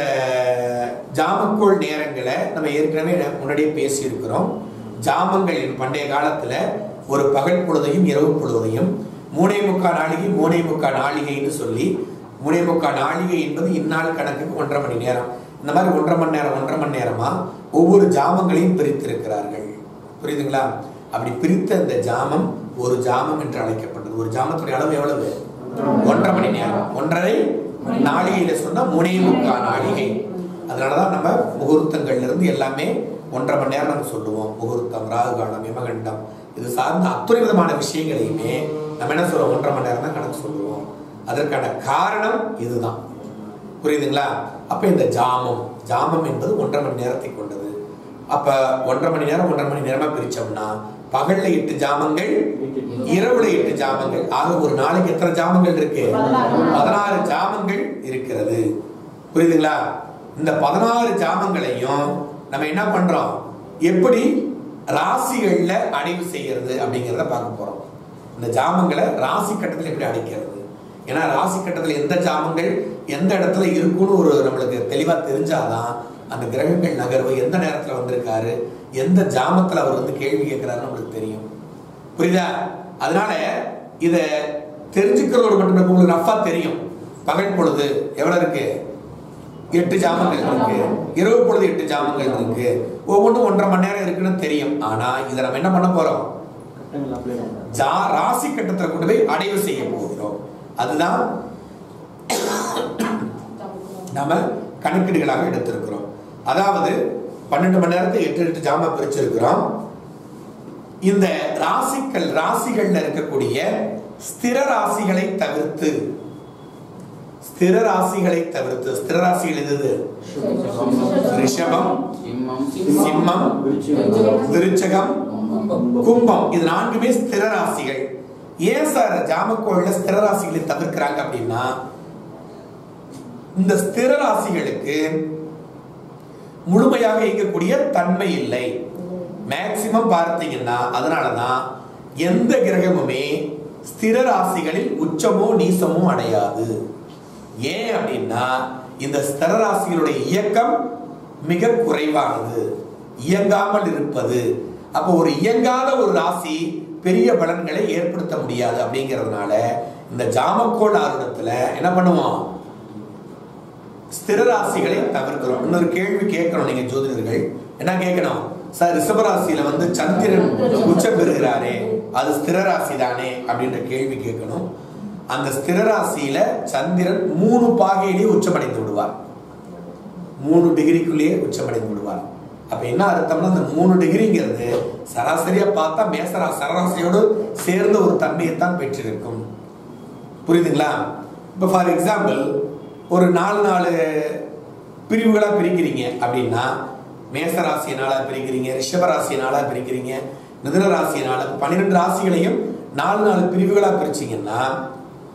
ஜாமக்கோள் நேரங்களை நம்ம ஏற்கனவே முன்னாடியே பேசியிருக்கிறோம் ஜாமங்கள் பண்டைய காலத்துல ஒரு பகல் பொழுதையும் இரவு பொழுதையும் மூணே முக்கா நாளிகை மூணே முக்கா நாளிகைன்னு சொல்லி மூணே முக்கா நாளிகை என்பது இந்நாள் கணக்குக்கு ஒன்றரை மணி நேரம் இந்த மாதிரி ஒன்றரை மணி நேரம் ஒன்றரை மணி நேரமா ஒவ்வொரு ஜாமங்களையும் பிரித்திருக்கிறார்கள் புரியுதுங்களா அப்படி பிரித்த இந்த ஜாமம் ஒரு ஜாமம் என்று அழைக்கப்பட்டது ஒரு ஜாமத்துடைய அளவு எவ்வளவு ஒன்றரை மணி நேரம் ஒன்றரை நாளிகையில சொன்னா மூணே முக்கா நாளிகை அதனாலதான் நம்ம முகூர்த்தங்கள்ல இருந்து எல்லாமே ஒன்றரை மணி நேரம் நம்ம சொல்லுவோம் முகூர்த்தம் ராகுகாலம் யமகண்டம் இது சார்ந்த அத்துணை விதமான விஷயங்களையுமே நம்ம என்ன சொல்றோம் ஒன்றரை மணி நேரம் தான் கணக்கு சொல்லுவோம் அதற்கான காரணம் இதுதான் புரியுதுங்களா அப்ப இந்த ஜாமம் ஜாமம் என்பது ஒன்றரை மணி நேரத்தை கொண்டது அப்ப ஒன்றரை மணி நேரம் ஒன்றரை மணி நேரமா பிரிச்சோம்னா பகல்ல எட்டு ஜாமங்கள் இரவுல எட்டு ஜாமங்கள் ஆக ஒரு நாளைக்கு எத்தனை ஜாமங்கள் இருக்கு பதினாறு ஜாமங்கள் இருக்கிறது புரியுதுங்களா இந்த பதினாறு ஜாமங்களையும் நம்ம என்ன பண்றோம் எப்படி ராசிகள்ல அடைவு செய்யறது அப்படிங்கிறத பார்க்க போறோம் இந்த ஜாமங்களை ராசி கட்டத்தில் எப்படி அடைக்கிறது ஏன்னா ராசி கட்டத்தில் எந்த ஜாமங்கள் எந்த இடத்துல இருக்குன்னு ஒரு நம்மளுக்கு தெளிவா தெரிஞ்சாதான் அந்த கிரகங்கள் நகர்வு எந்த நேரத்துல வந்திருக்காரு எந்த ஜாமத்துல அவர் வந்து கேள்வி கேட்கிறாருன்னு நம்மளுக்கு தெரியும் புரியுதா அதனால இத தெரிஞ்சுக்கிறதோடு மட்டும் இல்ல, உங்களுக்கு ரஃபா தெரியும் பகல் பொழுது எவ்வளவு இருக்கு எட்டு ஜாமங்கள் இருக்கு இரவு பொழுது எட்டு ஜாமங்கள் இருக்கு ஒவ்வொன்றும் ஒன்றரை மணி நேரம் இருக்குன்னு தெரியும் ஆனா இதை நம்ம என்ன பண்ண போறோம் கட்டங்கள் அப்ளை பண்ணுறேன் ஜா ராசி கட்டத்தில் கொண்டு போய் அடைவு செய்ய போகிறோம் அதுதான் நாம கணக்கீடுகளாக எடுத்திருக்கிறோம் அதாவது பன்னெண்டு மணி நேரத்தை எட்டு எட்டு ஜாம பிரிச்சிருக்கிறோம் இந்த ராசிகள் ராசிகள்ல இருக்கக்கூடிய ஸ்திர ராசிகளை தவிர்த்து ஸ்திர ராசிகளை தவிர்த்து ஸ்திர ராசிகள் எது ரிஷபம் சிம்மம் சிம்மம் விருச்சிகம் விருச்சகம் கும்பம் இது நான்குமே ஸ்திர ராசிகள் ஏன் சார் ஜாமக்கோள்ல ஸ்திர ராசிகளை தவிர்க்கிறாங்க அப்படின்னா இந்த ஸ்திர ராசிகளுக்கு முழுமையாக இயங்கக்கூடிய தன்மை இல்லை மேக்சிமம் பார்த்தீங்கன்னா அதனாலதான் எந்த கிரகமுமே ஸ்திர ராசிகளில் உச்சமோ நீசமோ அடையாது ஏன் அப்படின்னா இந்த ஸ்திர ராசிகளுடைய இயக்கம் மிக குறைவானது இயங்காமல் இருப்பது அப்போ ஒரு இயங்காத ஒரு ராசி பெரிய பலன்களை ஏற்படுத்த முடியாது அப்படிங்கிறதுனால இந்த ஜாமக்கோள் ஆருடத்துல என்ன பண்ணுவோம் ஸ்திர ராசிகளை தவிர்க்கிறோம் இன்னொரு கேள்வி கேட்கணும் நீங்க ஜோதிடர்கள் என்ன கேட்கணும் சார் ரிஷபராசியில வந்து சந்திரன் உச்சம் பெறுகிறாரே அது ஸ்திர ராசி தானே அப்படின்ற கேள்வி கேட்கணும் அந்த ஸ்திர ராசியில சந்திரன் மூணு பாகையிலேயே உச்சமடைந்து விடுவார் மூணு டிகிரிக்குள்ளேயே உச்சமடைந்து விடுவார் அப்ப என்ன அர்த்தம்னா அந்த மூணு டிகிரிங்கிறது சராசரியா பார்த்தா மேசரா சராசரியோடு சேர்ந்த ஒரு தன்மையைத்தான் பெற்றிருக்கும் புரியுதுங்களா இப்போ ஃபார் எக்ஸாம்பிள் ஒரு நாலு நாலு பிரிவுகளா பிரிக்கிறீங்க அப்படின்னா மேச ராசியினால பிரிக்கிறீங்க ரிஷப ராசியினால பிரிக்கிறீங்க மிதுன ராசியினால பன்னிரெண்டு ராசிகளையும் நாலு நாலு பிரிவுகளா பிரிச்சீங்கன்னா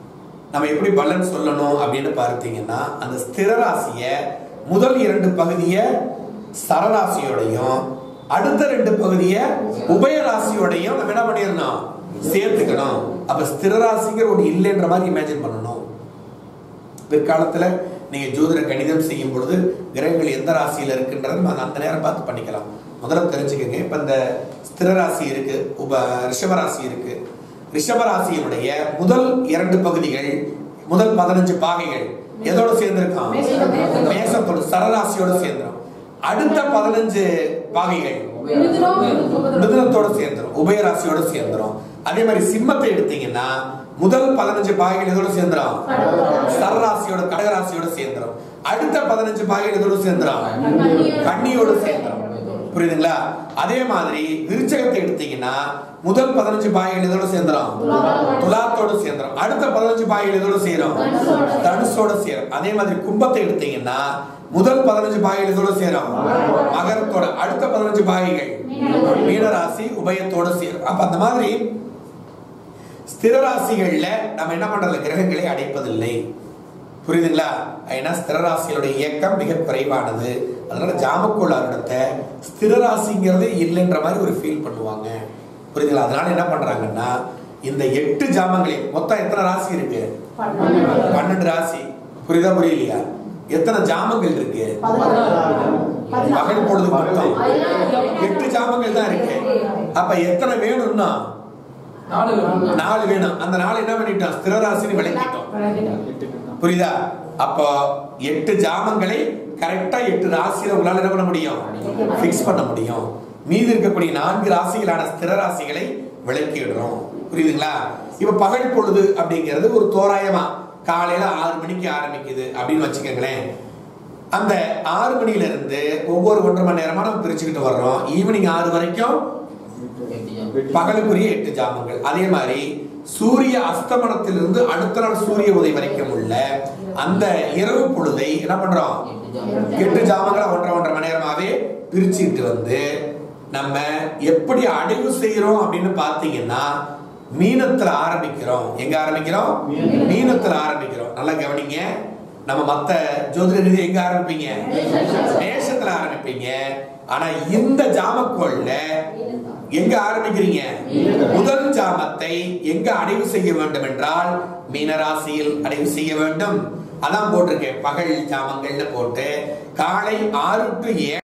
நம்ம எப்படி பலன் சொல்லணும் அப்படின்னு பார்த்தீங்கன்னா அந்த ஸ்திர ராசிய முதல் இரண்டு பகுதியை சரராசியோடையும் அடுத்த ரெண்டு பகுதியை உபய ராசியோடையும் நம்ம என்ன பண்ணிடணும் சேர்த்துக்கணும் அப்ப ஸ்திர ராசிங்கிற ஒன்று இல்லைன்ற மாதிரி இமேஜின் பண்ணணும் பிற்காலத்துல நீங்க ஜோதிட கணிதம் செய்யும் பொழுது கிரகங்கள் எந்த ராசியில இருக்குன்றது நம்ம அந்த நேரம் பார்த்து பண்ணிக்கலாம் முதல்ல தெரிஞ்சுக்கங்க இப்ப இந்த ஸ்திர ராசி இருக்கு உப ரிஷப ராசி இருக்கு ரிஷப ராசியினுடைய முதல் இரண்டு பகுதிகள் முதல் பதினஞ்சு பாகைகள் எதோட சேர்ந்திருக்கான் மேசத்தோட சரராசியோட சேர்ந்துரும் அடுத்த பதினஞ்சு பாகைகள் மிதுனத்தோட சேர்ந்துரும் உபயராசியோட சேர்ந்துரும் அதே மாதிரி சிம்மத்தை எடுத்தீங்கன்னா முதல் பதினஞ்சு பாகைகள் எதோட சேர்ந்துரும் சரராசியோட கடகராசியோட சேர்ந்துரும் அடுத்த பதினஞ்சு பாகைகள் எதோட சேர்ந்துரும் கன்னியோட சேர்ந்துரும் புரியுதுங்களா அதே மாதிரி விருச்சகத்தை எடுத்தீங்கன்னா முதல் பதினஞ்சு பாகைகள் எதோட சேர்ந்துரும் துலாத்தோட சேர்ந்துரும் அடுத்த பதினஞ்சு பாகைகள் எதோட சேரும் தனுஷோட சேரும் அதே மாதிரி கும்பத்தை எடுத்தீங்கன்னா முதல் பதினஞ்சு பாகைகள் எதோட சேரும் மகரத்தோட அடுத்த பதினஞ்சு பாகைகள் மீனராசி உபயத்தோட சேரும் அப்ப அந்த மாதிரி ஸ்திர ராசிகள்ல நம்ம என்ன பண்றது கிரகங்களை அடைப்பதில்லை புரியுதுங்களா ஏன்னா ஸ்திர ராசிகளுடைய இயக்கம் மிக குறைவானது அதனால ஜாமக்கோளாரிடத்தை ஸ்திர ராசிங்கிறது இல்லைன்ற மாதிரி ஒரு ஃபீல் பண்ணுவாங்க புரியுதுங்களா அதனால என்ன பண்றாங்கன்னா இந்த எட்டு ஜாமங்களில் மொத்தம் எத்தனை ராசி இருக்கு பன்னெண்டு ராசி புரியுதா புரியலையா எத்தனை ஜாமங்கள் இருக்கு பகல் பொழுது மொத்தம் எட்டு ஜாமங்கள் தான் இருக்கு அப்ப எத்தனை வேணும்னா நாலு வேணும் அந்த நாலு என்ன பண்ணிட்டோம் ஸ்திர ராசின்னு விளக்கிட்டோம் புரியுதா அப்போ எட்டு ஜாமங்களை கரெக்டா எட்டு ராசியில உங்களால என்ன பண்ண முடியும் பிக்ஸ் பண்ண முடியும் மீதி இருக்கக்கூடிய நான்கு ராசிகளான ஸ்திர ராசிகளை விளக்கிடுறோம் புரியுதுங்களா இப்ப பகல் பொழுது அப்படிங்கிறது ஒரு தோராயமா காலையில ஆறு மணிக்கு ஆரம்பிக்குது அப்படின்னு வச்சுக்கோங்களேன் அந்த ஆறு மணில இருந்து ஒவ்வொரு ஒன்றரை மணி நேரமா நம்ம பிரிச்சுக்கிட்டு வர்றோம் ஈவினிங் ஆறு வரைக்கும் பகலுக்குரிய எட்டு ஜாமங்கள் அதே மாதிரி சூரிய அஸ்தமனத்திலிருந்து அடுத்த நாள் சூரிய உதயம் வரைக்கும் உள்ள அந்த இரவு பொழுதை என்ன பண்றோம் எட்டு ஜாமங்களை ஒன்றரை ஒன்றரை மணி நேரமாவே பிரிச்சுக்கிட்டு வந்து நம்ம எப்படி அடைவு செய்யறோம் அப்படின்னு பாத்தீங்கன்னா மீனத்துல ஆரம்பிக்கிறோம் எங்க ஆரம்பிக்கிறோம் மீனத்துல ஆரம்பிக்கிறோம் நல்லா கவனிங்க நம்ம மத்த ஜோதிட ரீதியா எங்க ஆரம்பிப்பீங்க மேஷத்துல ஆரம்பிப்பீங்க ஆனா இந்த ஜாமக்கோள்ல எங்க ஆரம்பிக்கிறீங்க முதல் ஜாமத்தை எங்க அடைவு செய்ய வேண்டும் என்றால் மீனராசியில் அடைவு செய்ய வேண்டும் அதான் போட்டிருக்கேன் பகல் ஜாமங்கள்னு போட்டு காலை ஆறு டு ஏழு